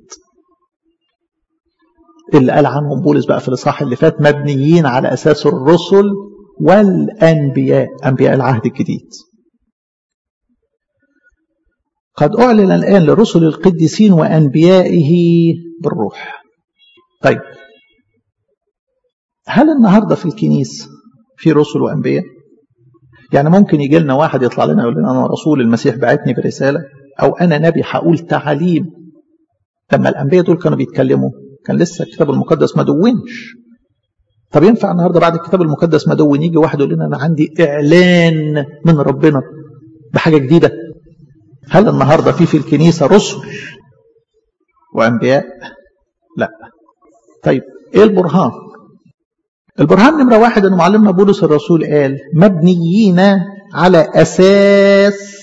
اللي قال عنهم بولس بقى في الاصحاح اللي فات مبنيين على اساس الرسل والانبياء انبياء العهد الجديد قد اعلن الان لرسل القديسين وانبيائه بالروح طيب هل النهارده في الكنيسه في رسل وانبياء يعني ممكن يجي لنا واحد يطلع لنا يقول لنا انا رسول المسيح بعتني برساله او انا نبي هقول تعاليم لما الانبياء دول كانوا بيتكلموا كان لسه الكتاب المقدس ما دونش طب ينفع النهارده بعد الكتاب المقدس ما دون يجي واحد يقول لنا انا عندي اعلان من ربنا بحاجه جديده هل النهارده في في الكنيسه رسل وانبياء لا طيب ايه البرهان البرهان نمرة واحد أن معلمنا بولس الرسول قال مبنيين على أساس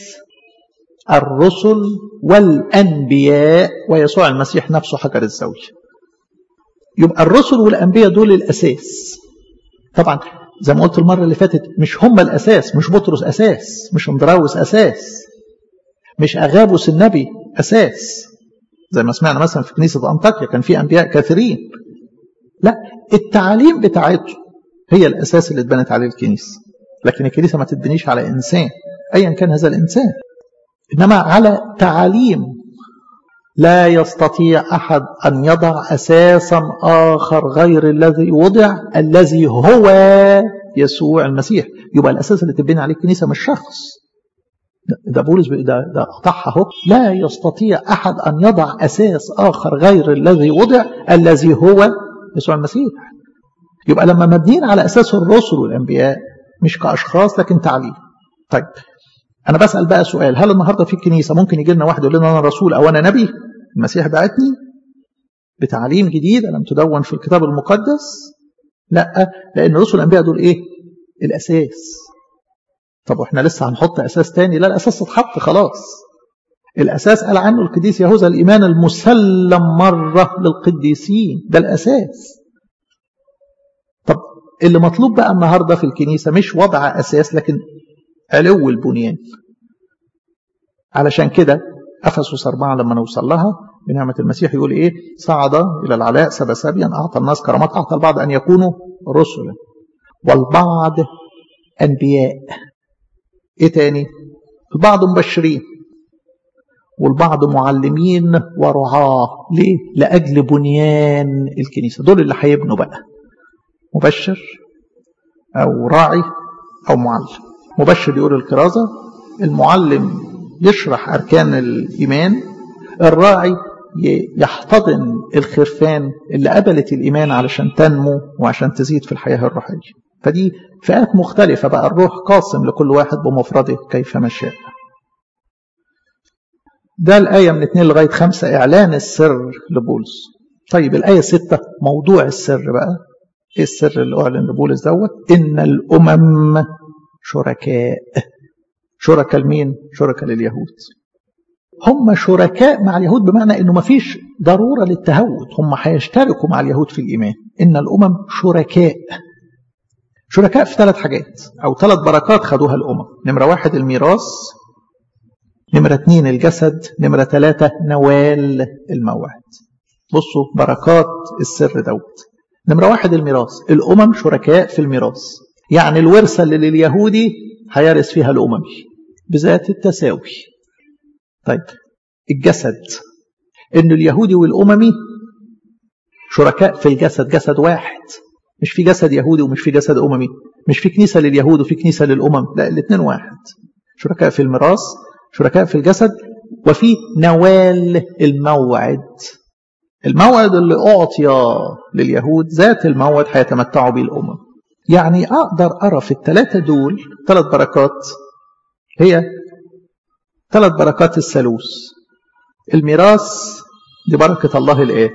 الرسل والأنبياء ويسوع المسيح نفسه حجر الزاوية يبقى الرسل والأنبياء دول الأساس طبعا زي ما قلت المرة اللي فاتت مش هم الأساس مش بطرس أساس مش اندراوس أساس مش أغابوس النبي أساس زي ما سمعنا مثلا في كنيسة أنطاكيا كان في أنبياء كثيرين لا التعاليم بتاعته هي الأساس اللي اتبنت عليه الكنيسة لكن الكنيسة ما تتبنيش على إنسان أيا كان هذا الإنسان إنما على تعاليم لا يستطيع أحد أن يضع أساسا آخر غير الذي وضع الذي هو يسوع المسيح يبقى الأساس اللي تبني عليه الكنيسة مش شخص ده بولس ده ده قطعها اهو لا يستطيع أحد أن يضع أساس آخر غير الذي وضع الذي هو يسوع المسيح يبقى لما مبنيين على أساس الرسل والأنبياء مش كأشخاص لكن تعليم طيب أنا بسأل بقى سؤال هل النهاردة في الكنيسة ممكن يجي لنا واحد يقول لنا أنا رسول أو أنا نبي المسيح بعتني بتعليم جديد لم تدون في الكتاب المقدس لا لأن رسل الأنبياء دول إيه الأساس طب واحنا لسه هنحط أساس تاني لا الأساس اتحط خلاص الأساس قال عنه القديس يهوذا الإيمان المسلم مرة للقديسين ده الأساس طب اللي مطلوب بقى النهاردة في الكنيسة مش وضع أساس لكن علو البنيان علشان كده أفسس أربعة لما نوصل لها بنعمة المسيح يقول إيه صعد إلى العلاء سبا سبيا أعطى الناس كرامات أعطى البعض أن يكونوا رسلا والبعض أنبياء إيه تاني البعض مبشرين والبعض معلمين ورعاة ليه؟ لأجل بنيان الكنيسة دول اللي هيبنوا بقى مبشر أو راعي أو معلم مبشر يقول الكرازة المعلم يشرح أركان الإيمان الراعي يحتضن الخرفان اللي قبلت الإيمان علشان تنمو وعشان تزيد في الحياة الروحية فدي فئات مختلفة بقى الروح قاسم لكل واحد بمفرده كيفما شاء ده الآية من 2 لغاية 5 إعلان السر لبولس طيب الآية 6 موضوع السر بقى إيه السر اللي أعلن لبولس دوت إن الأمم شركاء شركاء لمين؟ شركاء لليهود هم شركاء مع اليهود بمعنى انه ما فيش ضروره للتهود هم هيشتركوا مع اليهود في الايمان ان الامم شركاء شركاء في ثلاث حاجات او ثلاث بركات خدوها الامم نمره واحد الميراث نمره اثنين الجسد نمره ثلاثه نوال الموعد بصوا بركات السر دوت نمره واحد الميراث الامم شركاء في الميراث يعني الورثه اللي لليهودي هيرث فيها الاممي بذات التساوي طيب الجسد ان اليهودي والاممي شركاء في الجسد جسد واحد مش في جسد يهودي ومش في جسد اممي مش في كنيسه لليهود وفي كنيسه للامم لا الاثنين واحد شركاء في الميراث شركاء في الجسد وفي نوال الموعد الموعد اللي اعطي لليهود ذات الموعد هيتمتعوا به الامم يعني اقدر ارى في الثلاثه دول ثلاث بركات هي ثلاث بركات الثالوث الميراث دي بركة الله الآب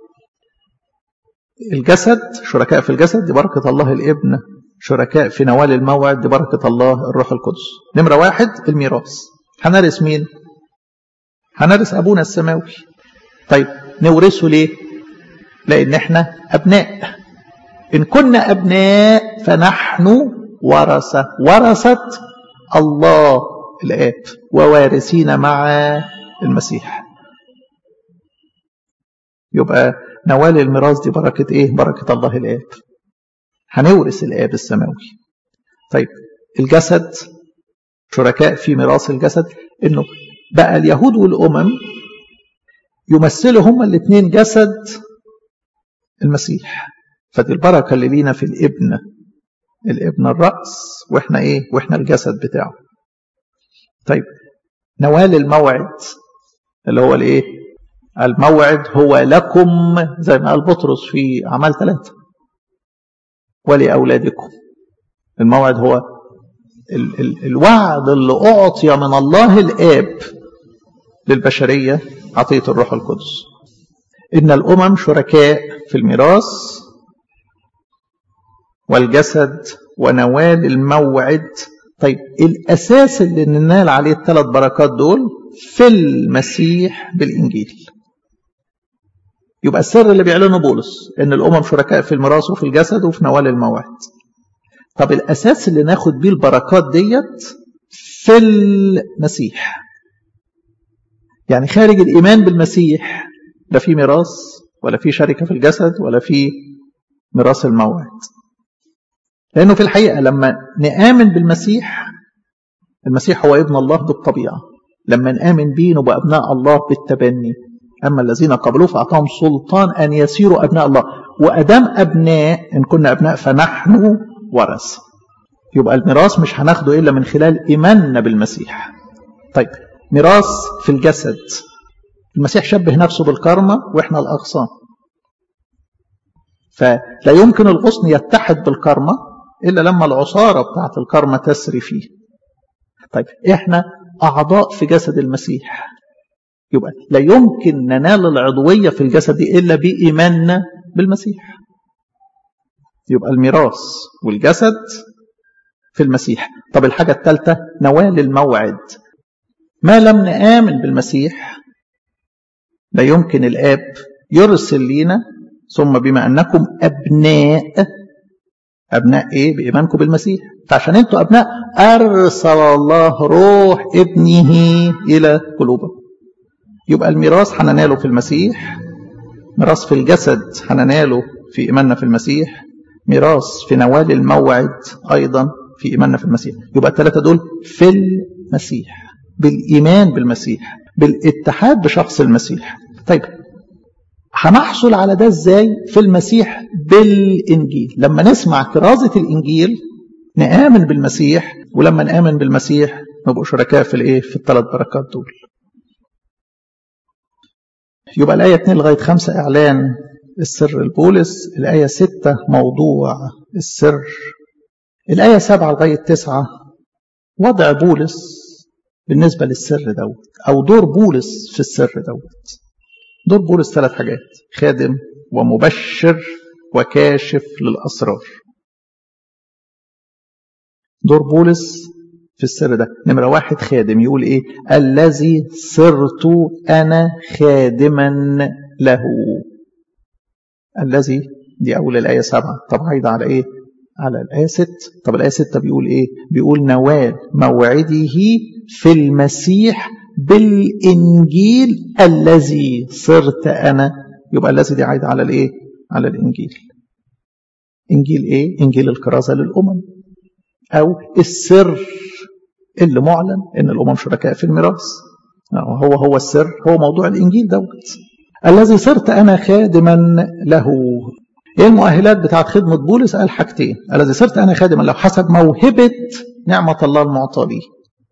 الجسد شركاء في الجسد دي بركة الله الابن شركاء في نوال الموعد دي بركة الله الروح القدس نمرة واحد الميراث هنرث مين هنرث أبونا السماوي طيب نورثه ليه لأن احنا أبناء إن كنا أبناء فنحن ورثة ورثة الله الآب ووارثين مع المسيح يبقى نوال الميراث دي بركة ايه بركة الله الآب هنورث الآب السماوي طيب الجسد شركاء في ميراث الجسد انه بقى اليهود والامم يمثلوا هما الاثنين جسد المسيح فدي البركه اللي لينا في الابن الابن الراس واحنا ايه واحنا الجسد بتاعه طيب نوال الموعد اللي هو الايه الموعد هو لكم زي ما قال بطرس في اعمال ثلاثه ولاولادكم الموعد هو ال ال الوعد اللي أعطي من الله الآب للبشرية عطية الروح القدس إن الأمم شركاء في الميراث والجسد ونوال الموعد طيب الأساس اللي ننال عليه الثلاث بركات دول في المسيح بالإنجيل يبقى السر اللي بيعلنه بولس إن الأمم شركاء في الميراث وفي الجسد وفي نوال الموعد طب الأساس اللي ناخد بيه البركات ديت في المسيح يعني خارج الإيمان بالمسيح لا في ميراث ولا في شركة في الجسد ولا في ميراث الموعد لأنه في الحقيقة لما نآمن بالمسيح المسيح هو ابن الله بالطبيعة لما نآمن به نبقى أبناء الله بالتبني أما الذين قبلوه فأعطاهم سلطان أن يسيروا أبناء الله وأدام أبناء إن كنا أبناء فنحن ورث يبقى الميراث مش هناخده إلا من خلال إيماننا بالمسيح طيب ميراث في الجسد المسيح شبه نفسه بالكرمة وإحنا الأغصان فلا يمكن الغصن يتحد بالكرمة إلا لما العصارة بتاعت الكرمة تسري فيه طيب إحنا أعضاء في جسد المسيح يبقى لا يمكن ننال العضوية في الجسد إلا بإيماننا بالمسيح يبقى الميراث والجسد في المسيح طب الحاجة الثالثة نوال الموعد ما لم نآمن بالمسيح لا يمكن الآب يرسل لينا ثم بما أنكم أبناء أبناء إيه بإيمانكم بالمسيح فعشان أنتوا أبناء أرسل الله روح ابنه إلى قلوبكم يبقى الميراث هنناله في المسيح ميراث في الجسد هنناله في إيماننا في المسيح ميراث في نوال الموعد أيضا في إيماننا في المسيح يبقى الثلاثة دول في المسيح بالإيمان بالمسيح بالاتحاد بشخص المسيح طيب هنحصل على ده ازاي في المسيح بالإنجيل لما نسمع كرازة الإنجيل نآمن بالمسيح ولما نآمن بالمسيح نبقى شركاء في الايه في الثلاث بركات دول يبقى الآية 2 لغاية 5 إعلان السر البولس الآية 6 موضوع السر الآية 7 لغاية 9 وضع بولس بالنسبة للسر دوت أو دور بولس في السر دوت دور بولس ثلاث حاجات خادم ومبشر وكاشف للأسرار دور بولس في السر ده نمرة واحد خادم يقول ايه الذي صرت أنا خادما له الذي دي أول الآية سبعة طب عايدة على ايه على الآية ست طب الآية ستة بيقول ايه بيقول نوال موعده في المسيح بالإنجيل الذي صرت أنا يبقى الذي دي عايدة على الايه على الإنجيل إنجيل ايه إنجيل الكرازة للأمم أو السر اللي معلن ان الامم شركاء في الميراث هو هو السر هو موضوع الانجيل دوت الذي صرت انا خادما له ايه المؤهلات بتاعت خدمه بولس قال حاجتين الذي صرت انا خادما له حسب موهبه نعمه الله المعطى لي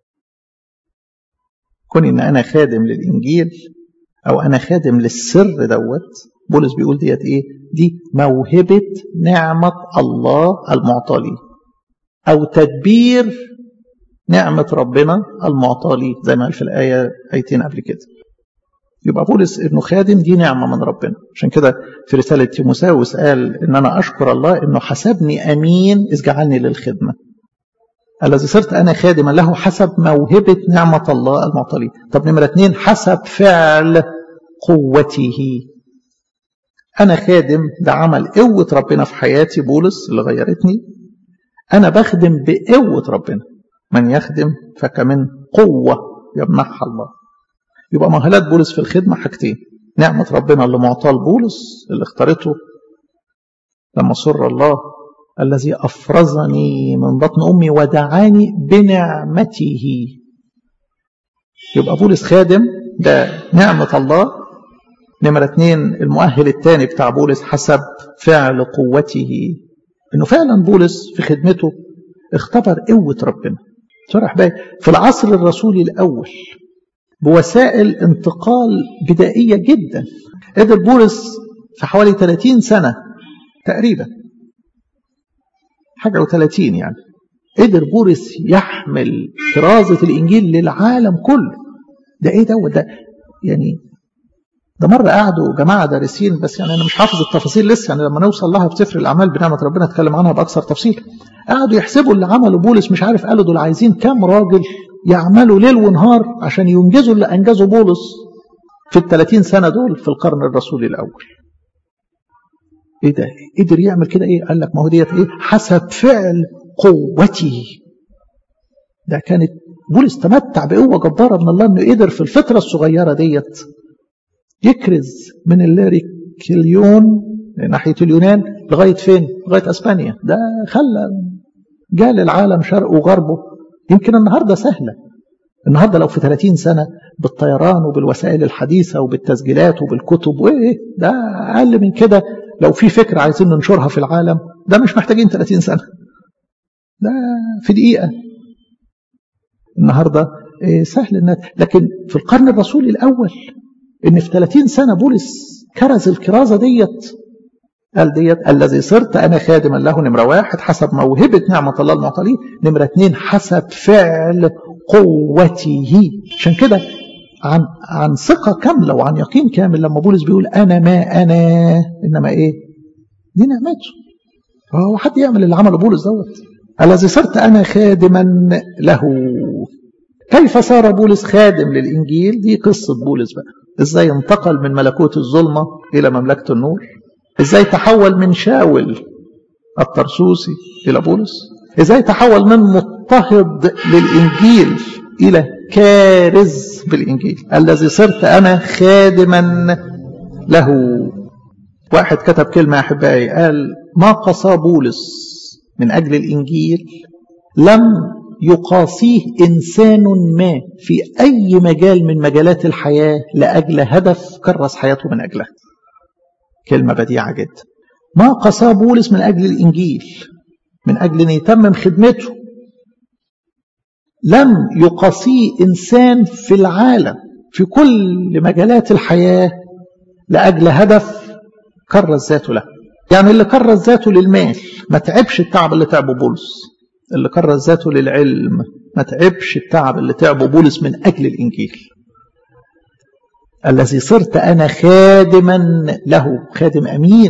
كون ان انا خادم للانجيل او انا خادم للسر دوت بولس بيقول ديت ايه دي موهبه نعمه الله المعطى لي او تدبير نعمة ربنا المعطى لي زي ما قال في الآية آيتين قبل كده يبقى بولس انه خادم دي نعمة من ربنا عشان كده في رسالة تيموساوس قال ان انا اشكر الله انه حسبني امين اذ جعلني للخدمة الذي صرت انا خادما له حسب موهبة نعمة الله المعطى لي طب نمرة اتنين حسب فعل قوته انا خادم ده عمل قوة ربنا في حياتي بولس اللي غيرتني انا بخدم بقوة ربنا من يخدم فكمن قوة يمنحها الله يبقى مهلات بولس في الخدمة حاجتين نعمة ربنا اللي معطاه لبولس اللي اختارته لما سر الله الذي أفرزني من بطن أمي ودعاني بنعمته يبقى بولس خادم ده نعمة الله نمرة اتنين المؤهل الثاني بتاع بولس حسب فعل قوته انه فعلا بولس في خدمته اختبر قوة ربنا شرح بقى في العصر الرسولي الأول بوسائل انتقال بدائية جدا قدر بولس في حوالي 30 سنة تقريبا حاجة و30 يعني قدر بولس يحمل كرازة الإنجيل للعالم كله ده إيه ده ده يعني ده مرة قعدوا جماعة دارسين بس يعني أنا مش حافظ التفاصيل لسه يعني لما نوصل لها في سفر الأعمال بنعمة ربنا أتكلم عنها بأكثر تفصيل قعدوا يحسبوا اللي عمله بولس مش عارف قالوا دول عايزين كام راجل يعملوا ليل ونهار عشان ينجزوا اللي أنجزوا بولس في الثلاثين سنة دول في القرن الرسولي الأول ايه ده قدر يعمل كده ايه قال لك ما هو ديت ايه حسب فعل قوته ده كانت بولس تمتع بقوة جبارة من الله انه قدر في الفترة الصغيرة ديت يكرز من الليريكليون ناحية اليونان لغاية فين لغاية اسبانيا ده خلى جال العالم شرقه وغربه يمكن النهاردة سهلة النهاردة لو في 30 سنة بالطيران وبالوسائل الحديثة وبالتسجيلات وبالكتب وايه ده اقل من كده لو في فكرة عايزين ننشرها في العالم ده مش محتاجين 30 سنة ده في دقيقة النهاردة سهل الناس لكن في القرن الرسولي الأول إن في 30 سنة بولس كرز الكرازة ديت قال ديت الذي صرت أنا خادما له نمرة واحد حسب موهبة نعمة الله المعطى لي نمرة اتنين حسب فعل قوته عشان كده عن عن ثقة كاملة وعن يقين كامل لما بولس بيقول أنا ما أنا إنما إيه؟ دي نعمته هو حد يعمل اللي عمله بولس دوت الذي صرت أنا خادما له كيف صار بولس خادم للإنجيل دي قصة بولس بقى إزاي انتقل من ملكوت الظلمة إلى مملكة النور إزاي تحول من شاول الطرسوسي إلى بولس إزاي تحول من مضطهد للإنجيل إلى كارز بالإنجيل الذي صرت أنا خادما له واحد كتب كلمة أحبائي قال ما قصى بولس من أجل الإنجيل لم يقاسيه إنسان ما في أي مجال من مجالات الحياة لأجل هدف كرس حياته من أجله كلمة بديعة جدا ما قصى بولس من أجل الإنجيل من أجل أن يتمم خدمته لم يقاسيه إنسان في العالم في كل مجالات الحياة لأجل هدف كرس ذاته له يعني اللي كرس ذاته للمال ما تعبش التعب اللي تعبه بولس اللي كرس ذاته للعلم ما تعبش التعب اللي تعبه بولس من أجل الإنجيل الذي صرت أنا خادما له خادم أمين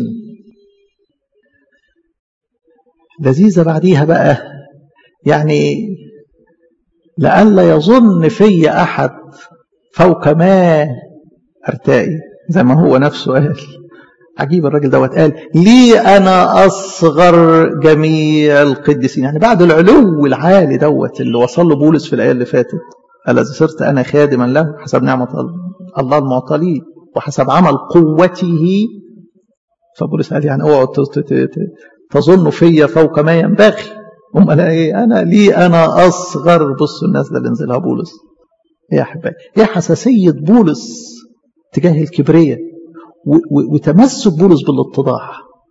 لذيذة بعديها بقى يعني لئلا يظن في أحد فوق ما أرتائي زي ما هو نفسه قال عجيب الراجل دوت قال لي أنا أصغر جميع القديسين يعني بعد العلو العالي دوت اللي وصل له بولس في الآية اللي فاتت الذي صرت أنا خادما له حسب نعمة الله المعطى لي وحسب عمل قوته فبولس قال يعني اوعوا تظنوا فيا فوق ما ينبغي امال ايه انا لي انا اصغر بصوا الناس ده اللي نزلها بولس يا احبائي ايه حساسيه بولس تجاه الكبريه وتمسك بولس بالاتضاع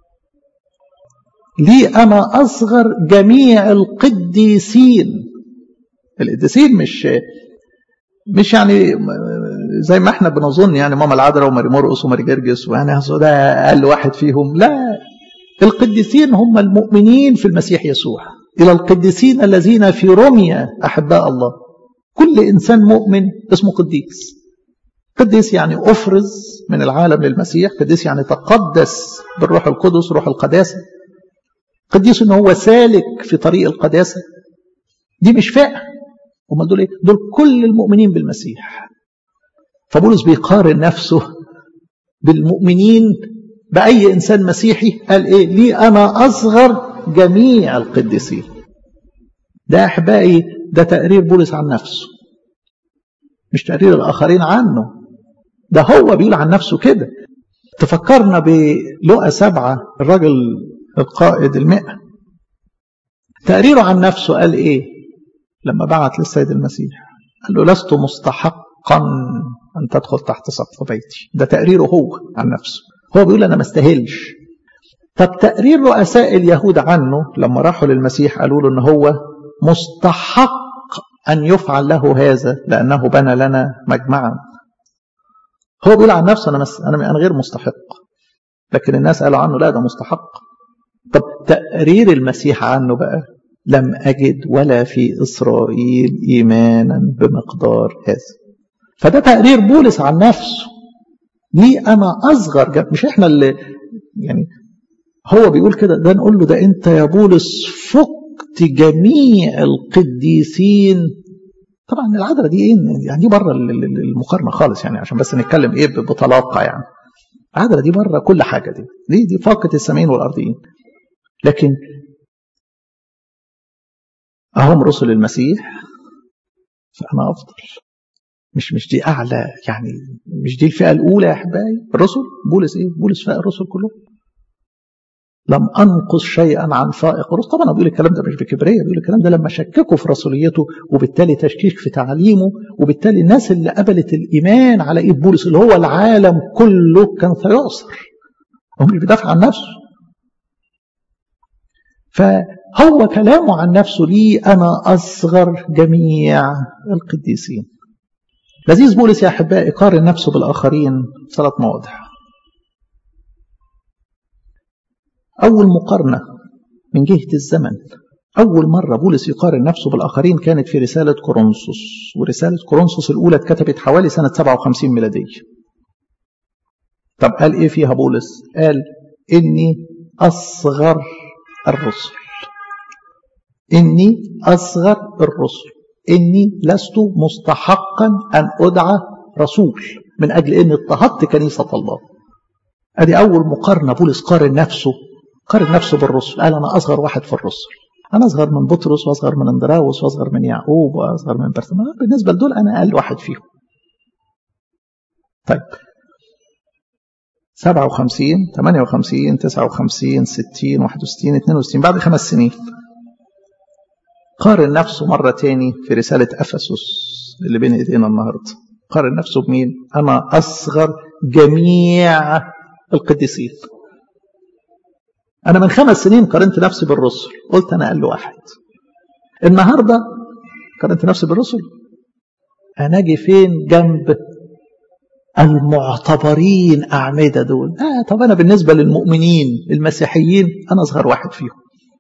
لي انا اصغر جميع القديسين القديسين مش مش يعني زي ما احنا بنظن يعني ماما العذراء وماري مرقس وماري جرجس ويعني ده اقل واحد فيهم لا القديسين هم المؤمنين في المسيح يسوع الى القديسين الذين في روميا احباء الله كل انسان مؤمن اسمه قديس قديس يعني افرز من العالم للمسيح قديس يعني تقدس بالروح القدس روح القداسه قديس ان هو سالك في طريق القداسه دي مش فئه هم دول ايه دول كل المؤمنين بالمسيح فبولس بيقارن نفسه بالمؤمنين بأي إنسان مسيحي قال إيه لي أنا أصغر جميع القديسين ده أحبائي ده تقرير بولس عن نفسه مش تقرير الآخرين عنه ده هو بيقول عن نفسه كده تفكرنا بلقى سبعة الراجل القائد المئة تقريره عن نفسه قال ايه لما بعت للسيد المسيح قال له لست مستحقا ان تدخل تحت سقف بيتي ده تقريره هو عن نفسه هو بيقول انا ما استاهلش طب تقرير رؤساء اليهود عنه لما راحوا للمسيح قالوا له ان هو مستحق ان يفعل له هذا لانه بنى لنا مجمعا هو بيقول عن نفسه انا مس... انا انا غير مستحق لكن الناس قالوا عنه لا ده مستحق طب تقرير المسيح عنه بقى لم اجد ولا في اسرائيل ايمانا بمقدار هذا فده تقرير بولس عن نفسه ليه انا اصغر جد. مش احنا اللي يعني هو بيقول كده ده نقول له ده انت يا بولس فقت جميع القديسين طبعا العذراء دي ايه يعني دي بره المقارنه خالص يعني عشان بس نتكلم ايه بطلاقه يعني العذراء دي بره كل حاجه دي دي دي فاقه السماء والارضين لكن اهم رسل المسيح فانا افضل مش مش دي اعلى يعني مش دي الفئه الاولى يا احبائي الرسل بولس ايه بولس فئه الرسل كلهم لم انقص شيئا عن فائق الرسل طبعا بيقول الكلام ده مش بكبريه بيقول الكلام ده لما شككوا في رسوليته وبالتالي تشكيك في تعليمه وبالتالي الناس اللي قبلت الايمان على ايد بولس اللي هو العالم كله كان سيعصر هو مش بيدافع عن نفسه فهو كلامه عن نفسه لي انا اصغر جميع القديسين لذيذ بولس يا احبائي قارن نفسه بالاخرين في ثلاث مواضع أول مقارنة من جهة الزمن أول مرة بولس يقارن نفسه بالآخرين كانت في رسالة كورنثوس ورسالة كورنثوس الأولى اتكتبت حوالي سنة 57 ميلادية طب قال إيه فيها بولس قال إني أصغر الرسل إني أصغر الرسل إني لست مستحقا أن أدعى رسول من أجل إني اضطهدت كنيسة الله أدي أول مقارنة بولس قارن نفسه قارن نفسه بالرسل قال أنا أصغر واحد في الرسل أنا أصغر من بطرس وأصغر من اندراوس وأصغر من يعقوب وأصغر من برتمان بالنسبة لدول أنا أقل واحد فيهم طيب 57 58 59 60 61 62 بعد خمس سنين قارن نفسه مرة تاني في رسالة أفسس اللي بين إيدينا النهاردة قارن نفسه بمين أنا أصغر جميع القديسين أنا من خمس سنين قارنت نفسي بالرسل قلت أنا أقل واحد النهاردة قارنت نفسي بالرسل أنا أجي فين جنب المعتبرين أعمدة دول آه طب أنا بالنسبة للمؤمنين المسيحيين أنا أصغر واحد فيهم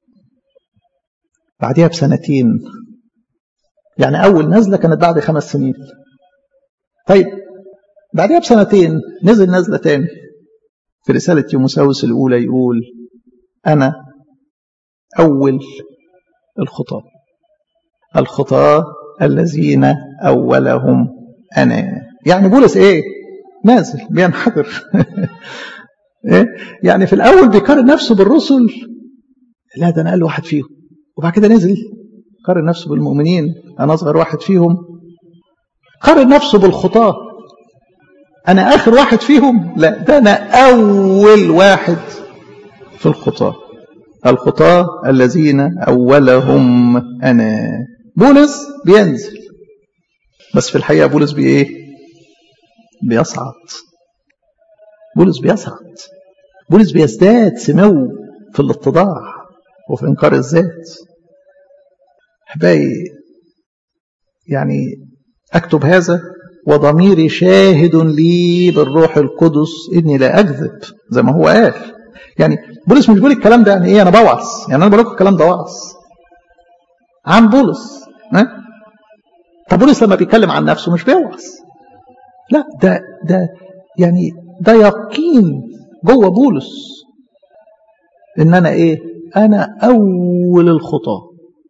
بعدها بسنتين يعني أول نزلة كانت بعد خمس سنين طيب بعدها بسنتين نزل نزلة تاني في رسالة تيموساوس الأولى يقول أنا أول الخطاة الخطاة الذين أولهم أنا يعني بولس إيه نازل بينحدر إيه؟ يعني في الأول بيقارن نفسه بالرسل لا ده أنا أقل واحد فيهم وبعد كده نزل قارن نفسه بالمؤمنين أنا أصغر واحد فيهم قارن نفسه بالخطاة أنا آخر واحد فيهم لا ده أنا أول واحد في الخطاة الخطاة الذين أولهم أنا بولس بينزل بس في الحقيقة بولس بإيه بيصعد بولس بيصعد بولس بيزداد سمو في الاتضاع وفي إنكار الذات أحبائي يعني أكتب هذا وضميري شاهد لي بالروح القدس إني لا أكذب زي ما هو قال يعني بولس مش بيقول الكلام ده يعني إيه أنا بوعظ يعني أنا بقول لكم الكلام ده وعظ عن بولس ها طب بولس لما بيتكلم عن نفسه مش بيوعظ لا ده ده يعني ده يقين جوه بولس ان انا ايه انا اول الخطاه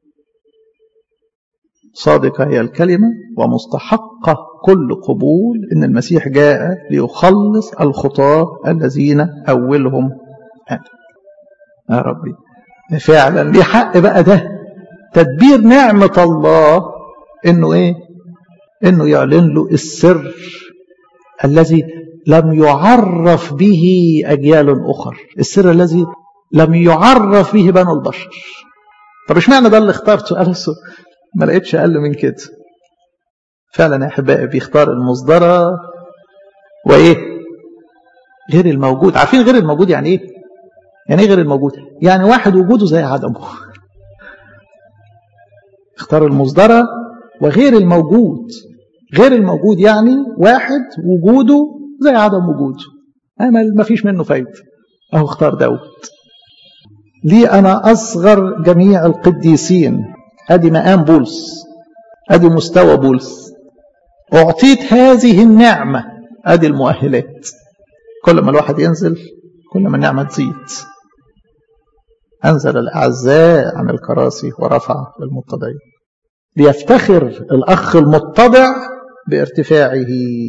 صادقة هي الكلمة ومستحقة كل قبول إن المسيح جاء ليخلص الخطاة الذين أولهم أنا يا ربي فعلا ليه حق بقى ده تدبير نعمة الله إنه إيه إنه يعلن له السر الذي لم يعرف به أجيال أخر السر الذي لم يعرف به بنو البشر طب اشمعنى ده اللي اخترته قال ما لقيتش أقل من كده فعلا يا أحبائي بيختار المصدرة وإيه غير الموجود عارفين غير الموجود يعني إيه يعني إيه غير الموجود يعني واحد وجوده زي عدمه اختار المصدرة وغير الموجود غير الموجود يعني واحد وجوده زي عدم وجوده ما فيش منه فايدة أهو اختار داود لي أنا أصغر جميع القديسين أدي مقام بولس أدي مستوى بولس أعطيت هذه النعمة أدي المؤهلات كل ما الواحد ينزل كل ما النعمة تزيد أنزل الأعزاء عن الكراسي ورفع المتضعين ليفتخر الأخ المتضع بارتفاعه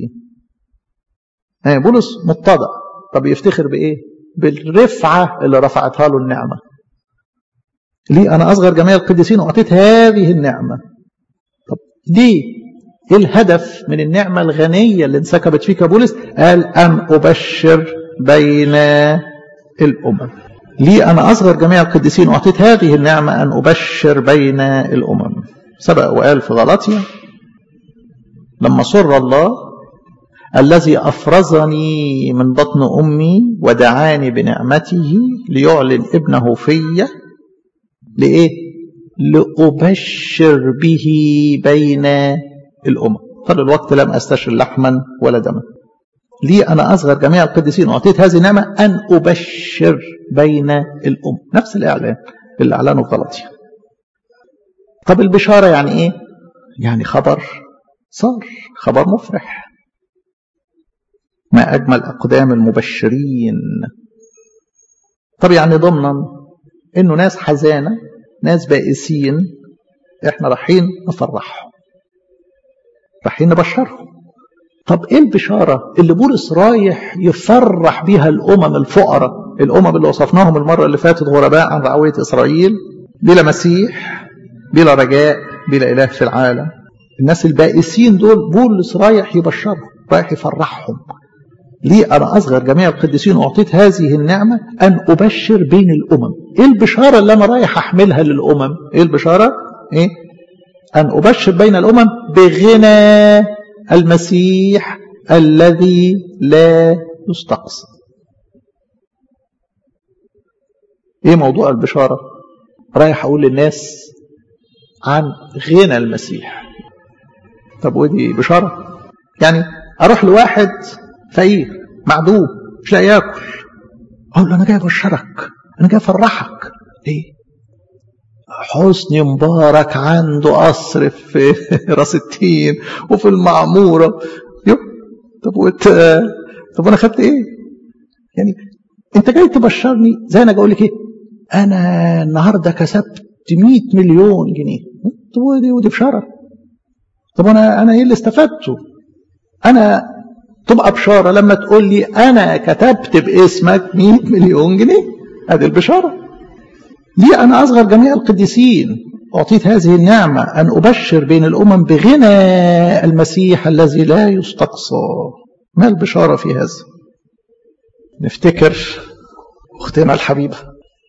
يعني بولس متضع طب يفتخر بإيه بالرفعة اللي رفعتها له النعمة ليه أنا أصغر جميع القديسين وأعطيت هذه النعمة طب ليه إيه الهدف من النعمة الغنية اللي انسكبت فيك بولس قال أن أبشر بين الأمم لي أنا أصغر جميع القديسين وأعطيت هذه النعمة أن أبشر بين الأمم سبق وقال في غلطية لما سر الله الذي أفرزني من بطن أمي ودعاني بنعمته ليعلن ابنه في لإيه؟ لأبشر به بين الأمم فللوقت لم أستشر لحما ولا دما لي أنا أصغر جميع القديسين وأعطيت هذه النعمة أن أبشر بين الأمم نفس الإعلان اللي أعلنه في غلطية طب البشارة يعني إيه؟ يعني خبر صار خبر مفرح ما أجمل أقدام المبشرين طب يعني ضمنا إنه ناس حزانة ناس بائسين إحنا رايحين نفرحهم رايحين نبشرهم طب إيه البشارة اللي بولس رايح يفرح بيها الأمم الفقراء الأمم اللي وصفناهم المرة اللي فاتت غرباء عن رعوية إسرائيل بلا مسيح بلا رجاء بلا إله في العالم الناس البائسين دول بولس رايح يبشرهم رايح يفرحهم لي أنا أصغر جميع القديسين أعطيت هذه النعمة أن أبشر بين الأمم إيه البشارة اللي أنا رايح أحملها للأمم إيه البشارة إيه أن أبشر بين الأمم بغنى المسيح الذي لا يستقصى إيه موضوع البشارة رايح أقول للناس عن غنى المسيح طب ودي بشارة يعني أروح لواحد فقير معدوم مش لاقي ياكل اقول له انا جاي ابشرك انا جاي افرحك ليه حسني مبارك عنده قصر في راس التين وفي المعموره يو طب وت... طب انا خدت ايه يعني انت جاي تبشرني زي انا اقول لك ايه انا النهارده كسبت 100 مليون جنيه طب ودي ودي بشاره طب انا انا ايه اللي استفدته انا تبقى بشارة لما تقول لي أنا كتبت باسمك 100 مليون جنيه هذه البشارة لي أنا أصغر جميع القديسين أعطيت هذه النعمة أن أبشر بين الأمم بغنى المسيح الذي لا يستقصى ما البشارة في هذا نفتكر أختنا الحبيبة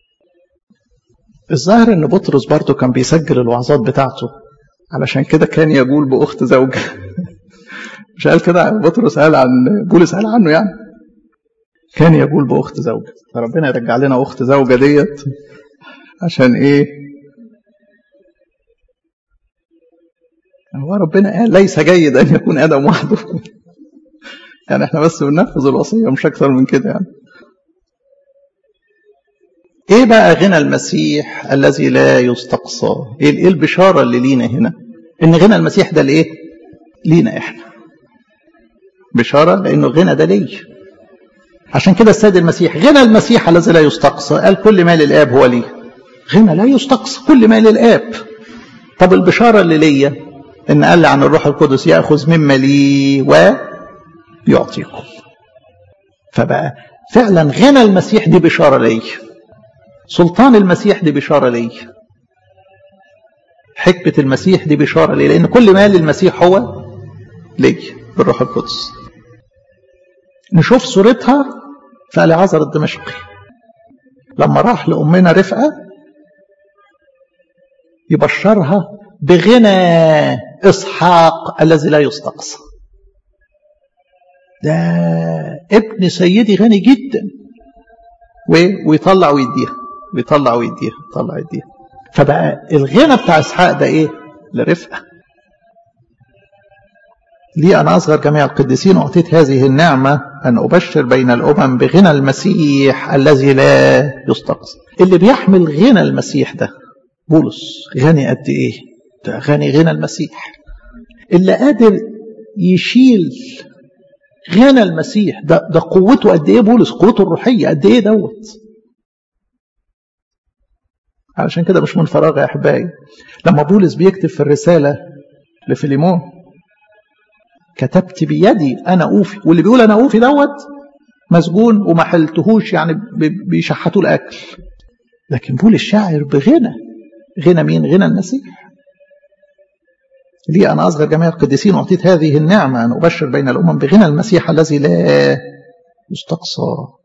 الظاهر أن بطرس برضه كان بيسجل الوعظات بتاعته علشان كده كان يقول بأخت زوجه مش قال كده بطرس قال عن بولس قال عنه يعني كان يقول باخت زوجة فربنا يرجع لنا اخت زوجة ديت عشان ايه هو ربنا قال ليس جيد ان يكون ادم وحده يعني احنا بس بننفذ الوصيه مش اكثر من كده يعني ايه بقى غنى المسيح الذي لا يستقصى ايه البشاره اللي لينا هنا ان غنى المسيح ده لايه لينا احنا بشارة لأنه الغنى ده لي عشان كده السيد المسيح غنى المسيح الذي لا يستقصى قال كل ما للآب هو لي غنى لا يستقصى كل ما للآب طب البشارة اللي ليا إن قال لي عن الروح القدس يأخذ مما لي ويعطيكم فبقى فعلا غنى المسيح دي بشارة لي سلطان المسيح دي بشارة لي حكمة المسيح دي بشارة لي لأن كل ما للمسيح هو لي بالروح القدس نشوف صورتها في العذر الدمشقي لما راح لأمنا رفقة يبشرها بغنى إسحاق الذي لا يستقصى ده ابن سيدي غني جدا ويطلع ويديها ويطلع ويديها يطلع ويديها فبقى الغنى بتاع اسحاق ده ايه لرفقه لي انا اصغر جميع القديسين اعطيت هذه النعمه ان ابشر بين الامم بغنى المسيح الذي لا يستقصى اللي بيحمل غنى المسيح ده بولس غني قد ايه ده غني غنى المسيح اللي قادر يشيل غنى المسيح ده ده قوته قد ايه بولس قوته الروحيه قد ايه دوت علشان كده مش من فراغ يا احبائي لما بولس بيكتب في الرساله لفيليمون كتبت بيدي انا اوفي واللي بيقول انا اوفي دوت مسجون وما حلتهوش يعني بيشحتوا الاكل لكن بولس شاعر بغنى غنى مين غنى المسيح لي أنا أصغر جميع القديسين أعطيت هذه النعمة أن أبشر بين الأمم بغنى المسيح الذي لا يستقصى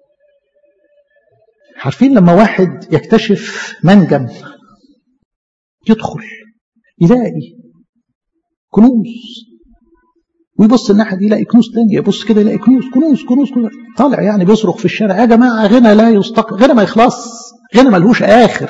عارفين لما واحد يكتشف منجم يدخل يلاقي كنوز ويبص الناحيه دي يلاقي كنوز تانية يبص كده يلاقي كنوز كنوز كنوز, كنوز. طالع يعني بيصرخ في الشارع يا جماعه غنى لا يستق غنى ما يخلص غنى ملهوش اخر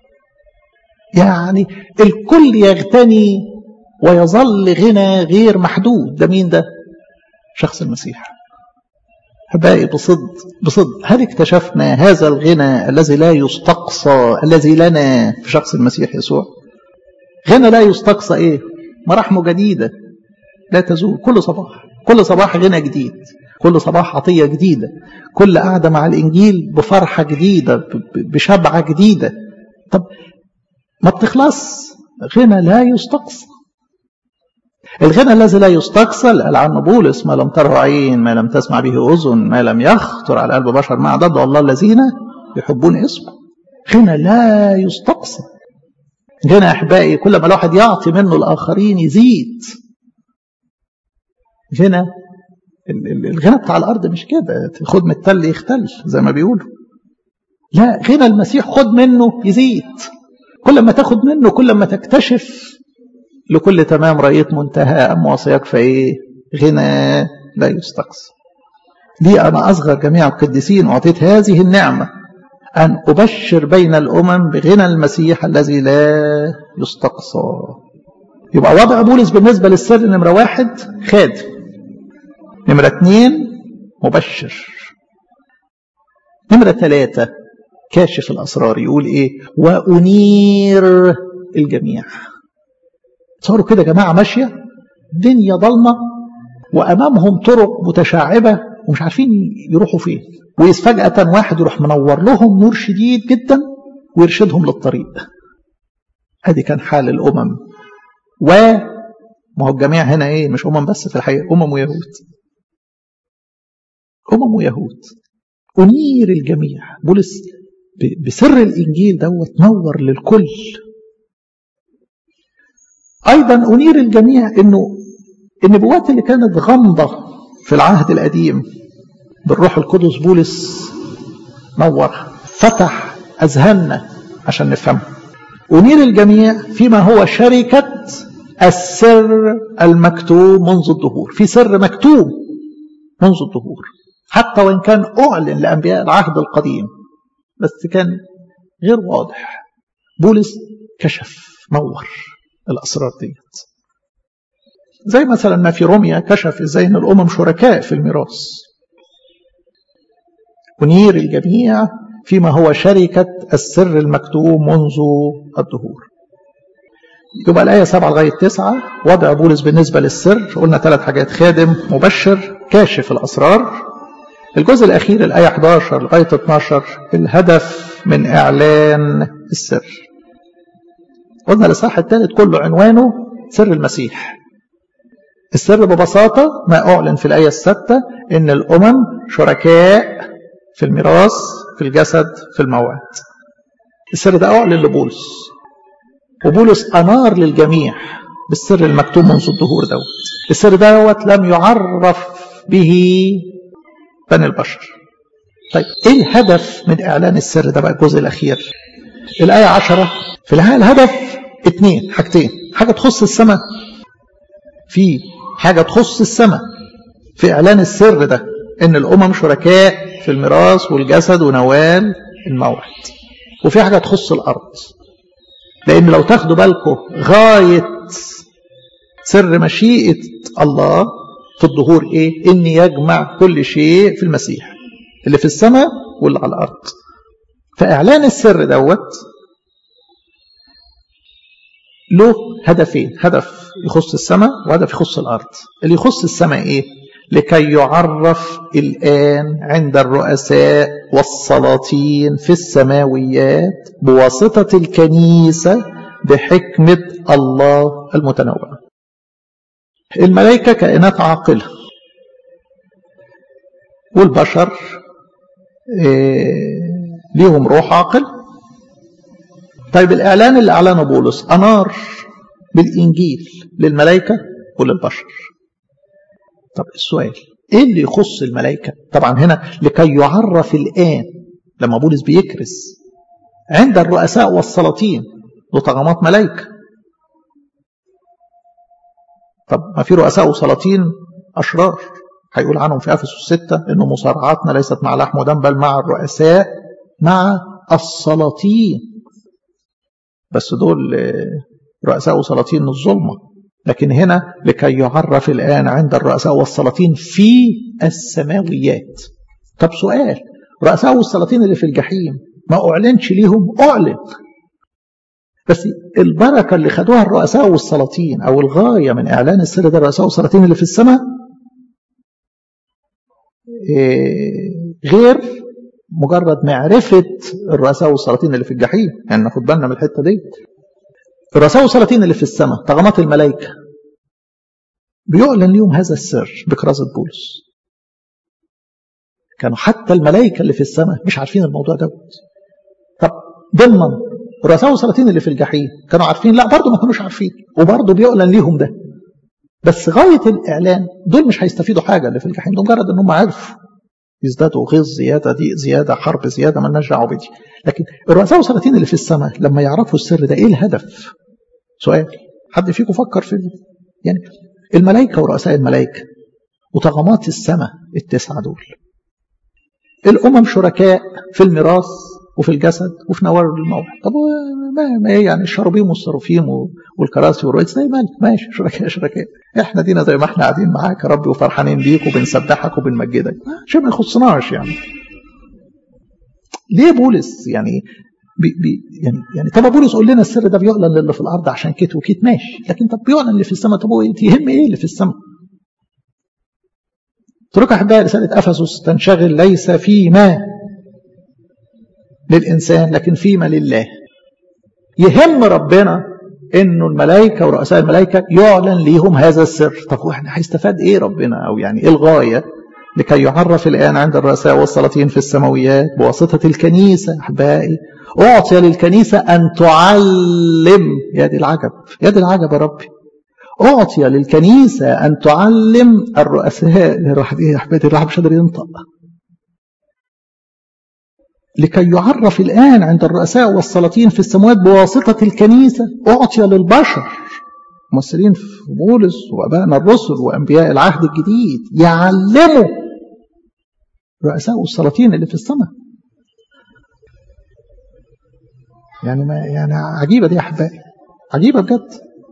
يعني الكل يغتني ويظل غنى غير محدود ده مين ده شخص المسيح أحبائي بصدق بصدق هل اكتشفنا هذا الغنى الذي لا يستقصى الذي لنا في شخص المسيح يسوع غنى لا يستقصى ايه مراحمه جديدة لا تزول كل صباح كل صباح غنى جديد كل صباح عطية جديدة كل قعدة مع الإنجيل بفرحة جديدة بشبعة جديدة طب ما بتخلص غنى لا يستقصى الغنى الذي لا يستقصى قال عنه بولس ما لم تره عين ما لم تسمع به أذن ما لم يخطر على قلب بشر ما أعدد الله الذين يحبون اسمه غنى لا يستقصى غنى أحبائي كل ما الواحد يعطي منه الآخرين يزيد غنى الغنى بتاع الأرض مش كده خد من التل يختل زي ما بيقولوا لا غنى المسيح خد منه يزيد كل ما تاخد منه كل ما تكتشف لكل تمام رأيت منتهى أم وصيك فإيه غنى لا يستقصى لي أنا أصغر جميع القديسين أعطيت هذه النعمة أن أبشر بين الأمم بغنى المسيح الذي لا يستقصى يبقى وضع بولس بالنسبة للسر نمرة واحد خادم نمرة اثنين مبشر نمرة ثلاثة كاشف الأسرار يقول إيه وأنير الجميع تصوروا كده يا جماعة ماشية دنيا ضلمة وأمامهم طرق متشعبة ومش عارفين يروحوا فين وفجأة واحد يروح منور لهم نور شديد جدا ويرشدهم للطريق ادي كان حال الأمم و ما هو الجميع هنا ايه مش أمم بس في الحقيقة أمم ويهود أمم ويهود أنير الجميع بولس بسر الإنجيل دوت نور للكل أيضا أنير الجميع أنه النبوات اللي كانت غامضة في العهد القديم بالروح القدس بولس نور فتح أذهاننا عشان نفهمها أنير الجميع فيما هو شركة السر المكتوب منذ الظهور في سر مكتوب منذ الظهور حتى وإن كان أعلن لأنبياء العهد القديم بس كان غير واضح بولس كشف نور الأسرار ديت زي مثلا ما في روميا كشف ازاي ان الامم شركاء في الميراث ونير الجميع فيما هو شركة السر المكتوب منذ الدهور يبقى الآية 7 لغاية 9 وضع بولس بالنسبة للسر قلنا ثلاث حاجات خادم مبشر كاشف الأسرار الجزء الأخير الآية 11 لغاية 12 الهدف من إعلان السر قلنا الإصحاح الثالث كله عنوانه سر المسيح السر ببساطة ما أعلن في الآية الستة إن الأمم شركاء في الميراث في الجسد في الموعد السر ده أعلن لبولس وبولس أنار للجميع بالسر المكتوب منذ الظهور دوت السر دوت لم يعرف به بني البشر طيب ايه الهدف من اعلان السر ده بقى الجزء الاخير الايه عشرة في الحقيقه الهدف اتنين حاجتين حاجه تخص السماء في حاجه تخص السماء في اعلان السر ده ان الامم شركاء في الميراث والجسد ونوال الموعد وفي حاجه تخص الارض لان لو تاخدوا بالكم غايه سر مشيئه الله في الظهور ايه ان يجمع كل شيء في المسيح اللي في السماء واللي على الارض فاعلان السر دوت له هدفين هدف يخص السماء وهدف يخص الارض اللي يخص السماء ايه لكي يعرف الان عند الرؤساء والسلاطين في السماويات بواسطه الكنيسه بحكمه الله المتنوعه الملائكه كائنات عاقله والبشر إيه ليهم روح عاقل طيب الإعلان اللي أعلنه بولس أنار بالإنجيل للملائكة وللبشر طب السؤال إيه اللي يخص الملائكة طبعا هنا لكي يعرف الآن لما بولس بيكرس عند الرؤساء والسلاطين وطغمات ملائكة طب ما في رؤساء وسلاطين أشرار هيقول عنهم في افسس 6 انه مصارعاتنا ليست مع لحم ودم بل مع الرؤساء مع السلاطين بس دول رؤساء وسلاطين الظلمه لكن هنا لكي يعرف الان عند الرؤساء والسلاطين في السماويات طب سؤال رؤساء والسلاطين اللي في الجحيم ما اعلنش ليهم اعلن بس البركه اللي خدوها الرؤساء والسلاطين او الغايه من اعلان السر ده الرؤساء والسلاطين اللي في السماء غير مجرد معرفة الرؤساء والسلاطين اللي في الجحيم يعني ناخد بالنا من الحتة دي الرؤساء والسلاطين اللي في السماء طغمات الملائكة بيعلن ليهم هذا السر بكرازة بولس كانوا حتى الملائكة اللي في السماء مش عارفين الموضوع دوت طب ضمن الرؤساء والسلاطين اللي في الجحيم كانوا عارفين لا برضه ما كانوش عارفين وبرضه بيعلن ليهم ده بس غاية الإعلان دول مش هيستفيدوا حاجة اللي في الجحيم دول مجرد إن هم عرفوا يزدادوا غيظ زيادة ضيق زيادة حرب زيادة ما دعوه بدي لكن الرؤساء والسلاطين اللي في السماء لما يعرفوا السر ده إيه الهدف؟ سؤال حد فيكم فكر في يعني الملائكة ورؤساء الملائكة وطغمات السماء التسعة دول الأمم شركاء في الميراث وفي الجسد وفي نوار الموعد طب ما, ما ايه يعني الشروبيم والصروفيم والكراسي والرؤيت زي مال ماشي شركاء شركاء احنا دينا زي ما احنا قاعدين معاك يا رب وفرحانين بيك وبنسبحك وبنمجدك شيء ما يخصناش يعني ليه بولس يعني بي بي يعني يعني طب بولس قول لنا السر ده بيعلن للي في الارض عشان كت وكت ماشي لكن طب بيعلن اللي في السماء طب يهم ايه اللي في السماء ترك احبائي رساله افسس تنشغل ليس فيما للإنسان لكن فيما لله يهم ربنا انه الملائكة ورؤساء الملائكة يعلن ليهم هذا السر طب واحنا هيستفاد ايه ربنا او يعني ايه الغاية لكي يعرف الآن عند الرؤساء والسلاطين في السماويات بواسطة الكنيسة أحبائي أعطي للكنيسة أن تعلم يا دي العجب يا دي العجب يا ربي أعطي للكنيسة أن تعلم الرؤساء الواحد إيه يا أحبائي الواحد مش قادر ينطق لكي يعرف الآن عند الرؤساء والسلاطين في السماوات بواسطة الكنيسة أعطي للبشر ممثلين في بولس وأبائنا الرسل وأنبياء العهد الجديد يعلموا رؤساء والسلاطين اللي في السماء يعني ما يعني عجيبة دي يا أحبائي عجيبة بجد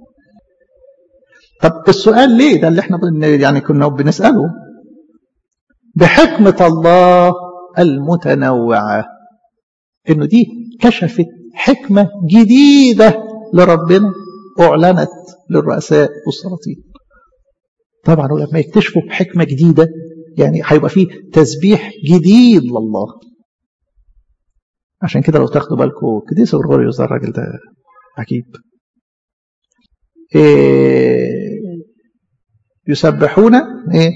طب السؤال ليه ده اللي احنا يعني كنا بنسأله بحكمة الله المتنوعة انه دي كشفت حكمة جديدة لربنا اعلنت للرؤساء والسلاطين طبعا ولما يكتشفوا بحكمة جديدة يعني هيبقى فيه تسبيح جديد لله عشان كده لو تاخدوا بالكم قديس غرغوريوس ده الراجل ده عجيب إيه يسبحون ايه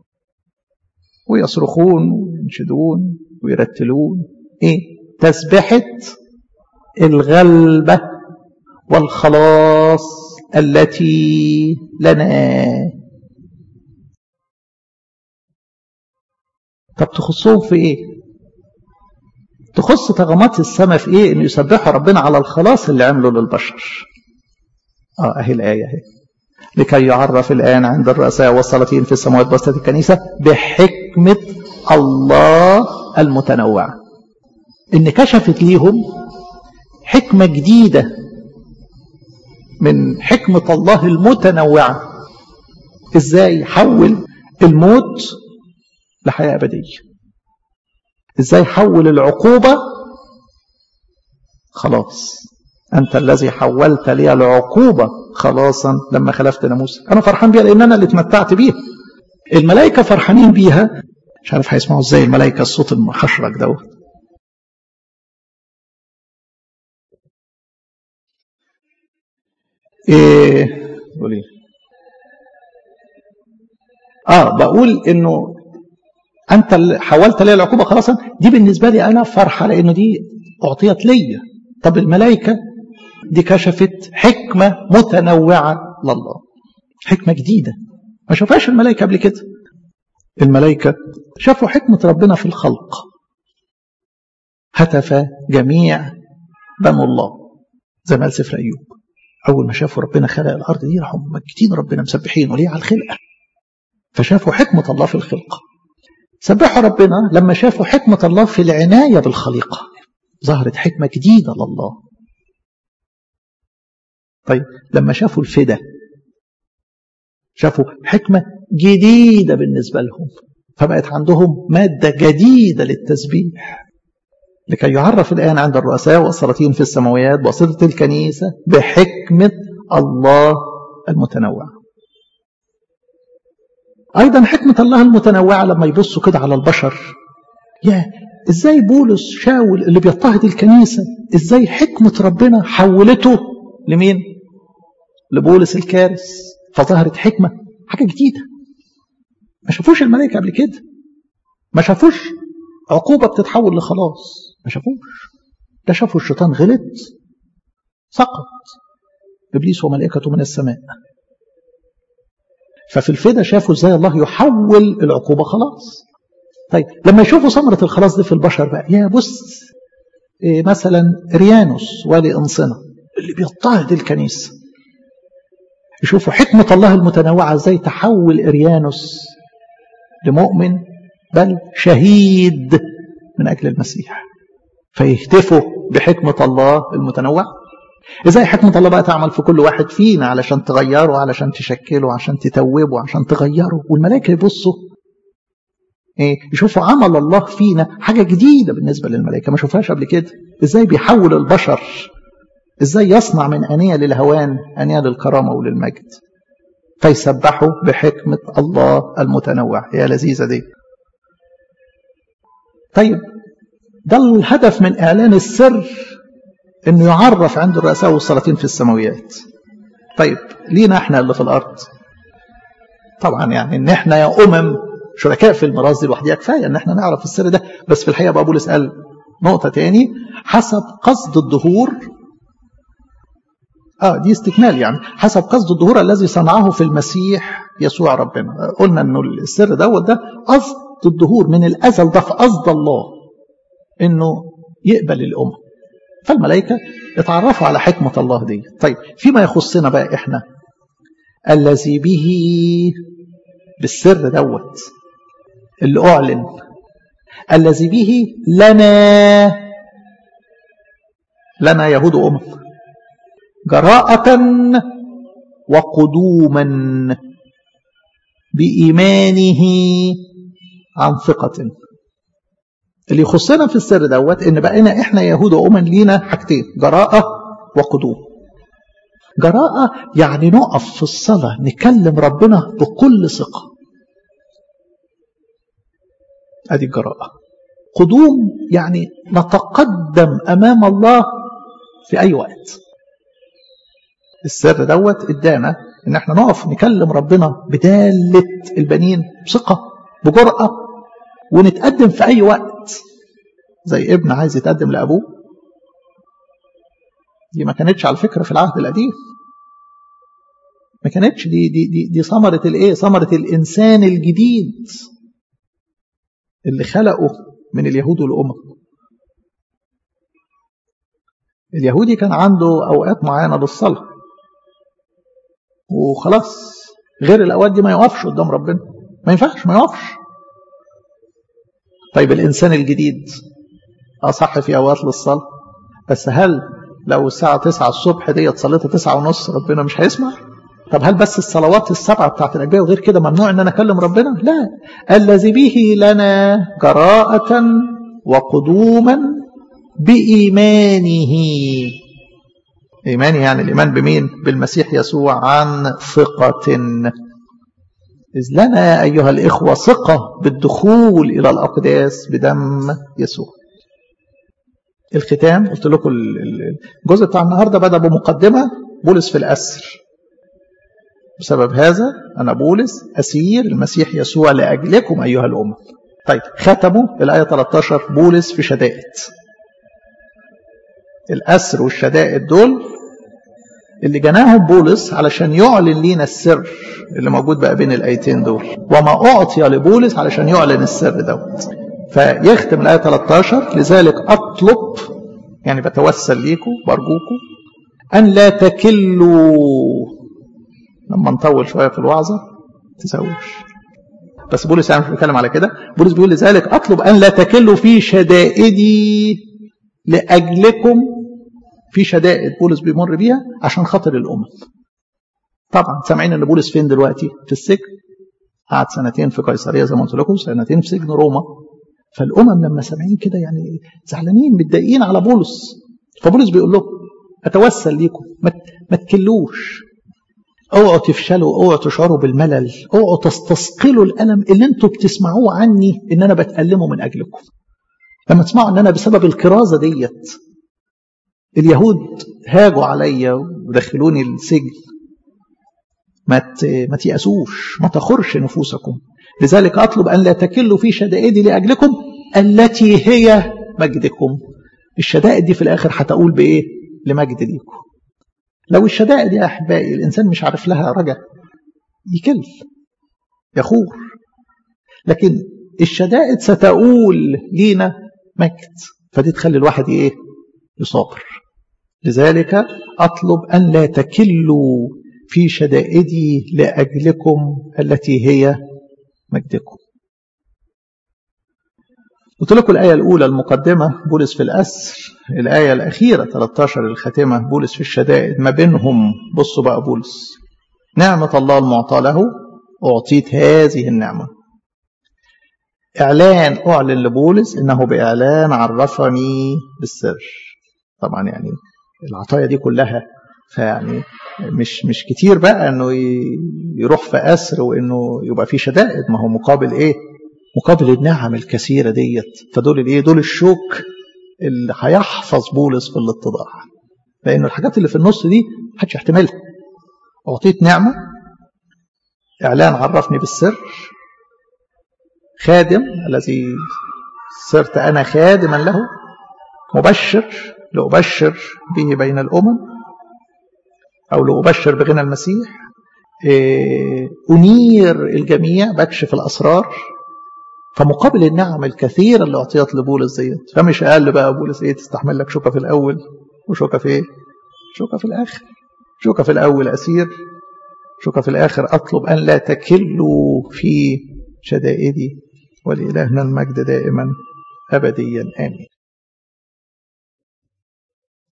ويصرخون وينشدون ويرتلون ايه تسبحة الغلبة والخلاص التي لنا طب تخصهم في ايه تخص طغمات السماء في ايه ان يسبحوا ربنا على الخلاص اللي عمله للبشر اه اهي الايه اهي لكي يعرف الان عند الرؤساء والسلاطين في السماوات بسطة الكنيسه بحكمه الله المتنوعه ان كشفت ليهم حكمه جديده من حكمه الله المتنوعه ازاي يحول الموت لحياه ابديه ازاي حول العقوبه خلاص انت الذي حولت لي العقوبه خلاصا لما خلفت ناموس انا فرحان بيها لان انا اللي اتمتعت بيها الملائكه فرحانين بيها مش عارف هيسمعوا ازاي الملائكه الصوت المحشرج دوت ايه قولي اه بقول انه انت اللي حولت لي العقوبه خلاص دي بالنسبه لي انا فرحه لانه دي اعطيت ليا طب الملائكه دي كشفت حكمه متنوعه لله حكمه جديده ما شافهاش الملائكه قبل كده الملائكه شافوا حكمه ربنا في الخلق هتف جميع بنو الله زي ما قال سفر ايوب اول ما شافوا ربنا خلق الارض دي راحوا مجدين ربنا مسبحين وليه على الخلقه فشافوا حكمه الله في الخلقه سبحوا ربنا لما شافوا حكمة الله في العناية بالخليقة ظهرت حكمة جديدة لله طيب لما شافوا الفدا شافوا حكمة جديدة بالنسبة لهم فبقت عندهم مادة جديدة للتسبيح لكي يعرف الآن عند الرؤساء والسلاطين في السماويات بواسطة الكنيسة بحكمة الله المتنوع أيضا حكمة الله المتنوعة لما يبصوا كده على البشر يا إزاي بولس شاول اللي بيضطهد الكنيسة إزاي حكمة ربنا حولته لمين لبولس الكارث فظهرت حكمة حاجة جديدة ما شافوش الملائكة قبل كده ما شافوش عقوبة بتتحول لخلاص ما شافوش ده شافوا الشيطان غلط سقط إبليس وملائكته من السماء ففي الفدا شافوا ازاي الله يحول العقوبة خلاص طيب لما يشوفوا ثمرة الخلاص دي في البشر بقى يا بص إيه مثلا ريانوس والي انصنة اللي بيضطهد الكنيسة يشوفوا حكمة الله المتنوعة ازاي تحول اريانوس لمؤمن بل شهيد من اجل المسيح فيهتفوا بحكمة الله المتنوعة ازاي حكمة الله بقى تعمل في كل واحد فينا علشان تغيره علشان تشكله عشان تتوبه عشان تغيره والملائكة يبصوا ايه يشوفوا عمل الله فينا حاجة جديدة بالنسبة للملائكة ما شوفهاش قبل كده ازاي بيحول البشر ازاي يصنع من أنية للهوان أنية للكرامة وللمجد فيسبحوا بحكمة الله المتنوع يا لذيذة دي طيب ده الهدف من إعلان السر انه يعرف عند الرؤساء والسلاطين في السماويات طيب لينا احنا اللي في الارض طبعا يعني ان احنا يا امم شركاء في الميراث دي لوحديها كفايه ان احنا نعرف السر ده بس في الحقيقه بقى بولس قال نقطه تاني حسب قصد الظهور اه دي استكمال يعني حسب قصد الظهور الذي صنعه في المسيح يسوع ربنا قلنا انه السر دوت ده قصد الظهور من الازل ده في قصد الله انه يقبل الامم فالملائكة اتعرفوا على حكمة الله دي طيب فيما يخصنا بقى احنا الذي به بالسر دوت اللي أعلن الذي به لنا لنا يهود أمم جراءة وقدوما بإيمانه عن ثقة اللي يخصنا في السر دوت ان بقينا احنا يهود وامم لينا حاجتين جراءه وقدوم جراءه يعني نقف في الصلاه نكلم ربنا بكل ثقه ادي الجراءه قدوم يعني نتقدم امام الله في اي وقت السر دوت ادانا ان احنا نقف نكلم ربنا بداله البنين بثقه بجرأه ونتقدم في أي وقت زي ابن عايز يتقدم لأبوه دي ما كانتش على فكرة في العهد القديم ما كانتش دي دي دي, دي ثمرة الايه؟ ثمرة الإنسان الجديد اللي خلقه من اليهود والأمم اليهودي كان عنده أوقات معينة للصلاة وخلاص غير الأوقات دي ما يقفش قدام ربنا ما ينفعش ما يقفش طيب الإنسان الجديد أصح في أوقات للصلاة بس هل لو الساعة 9 الصبح ديت صليتها 9 ونص ربنا مش هيسمع طب هل بس الصلوات السبعة بتاعت الأنبياء وغير كده ممنوع أن أنا أكلم ربنا لا الذي به لنا جراءة وقدوما بإيمانه إيمانه يعني الإيمان بمين بالمسيح يسوع عن ثقة إذ لنا أيها الإخوة ثقة بالدخول إلى الأقداس بدم يسوع الختام قلت لكم الجزء بتاع النهارده بدأ بمقدمة بولس في الأسر بسبب هذا أنا بولس أسير المسيح يسوع لأجلكم أيها الأمة طيب ختموا الآية 13 بولس في شدائد الأسر والشدائد دول اللي جناهم بولس علشان يعلن لينا السر اللي موجود بقى بين الآيتين دول وما أعطي لبولس علشان يعلن السر دوت فيختم الآية 13 لذلك أطلب يعني بتوسل ليكم برجوكم أن لا تكلوا لما نطول شوية في الوعظة تسوش بس بولس يعني مش بيتكلم على كده بولس بيقول لذلك أطلب أن لا تكلوا في شدائدي لأجلكم في شدائد بولس بيمر بيها عشان خاطر الأمم طبعا سامعين ان بولس فين دلوقتي في السجن قعد سنتين في قيصريه زي ما قلت لكم سنتين في سجن روما فالامم لما سامعين كده يعني زعلانين متضايقين على بولس فبولس بيقول لهم اتوسل ليكم ما تكلوش اوعوا تفشلوا اوعوا تشعروا بالملل اوعوا تستثقلوا الالم اللي انتوا بتسمعوه عني ان انا بتألمه من اجلكم لما تسمعوا ان انا بسبب الكرازه ديت اليهود هاجوا عليا ودخلوني السجن ما ما تيأسوش ما تخرش نفوسكم لذلك أطلب أن لا تكلوا في شدائدي لأجلكم التي هي مجدكم الشدائد دي في الآخر هتقول بإيه لمجد ليكم لو الشدائد يا أحبائي الإنسان مش عارف لها رجع يكل يخور لكن الشدائد ستقول لينا مجد فدي تخلي الواحد إيه يصابر لذلك أطلب أن لا تكلوا في شدائدي لأجلكم التي هي مجدكم قلت لكم الآية الأولى المقدمة بولس في الأسر الآية الأخيرة 13 الخاتمة بولس في الشدائد ما بينهم بصوا بقى بولس نعمة الله المعطى له أعطيت هذه النعمة إعلان أعلن لبولس إنه بإعلان عرفني بالسر طبعا يعني العطايا دي كلها فيعني مش مش كتير بقى انه يروح في اسر وانه يبقى في شدائد ما هو مقابل ايه؟ مقابل النعم الكثيره ديت فدول الايه؟ دول الشوك اللي هيحفظ بولس في الاتضاع لان الحاجات اللي في النص دي محدش يحتملها اعطيت نعمه اعلان عرفني بالسر خادم الذي صرت انا خادما له مبشر لأبشر به بين الأمم أو لأبشر بغنى المسيح أنير الجميع بكشف الأسرار فمقابل النعم الكثيرة اللي أعطيت لبولس ديت فمش أقل بقى بولس إيه تستحمل لك شوكة في الأول وشوكة في إيه؟ شوكة في الآخر شوكة في الأول أسير شوكة في الآخر أطلب أن لا تكلوا في شدائدي ولإلهنا المجد دائما أبديا آمين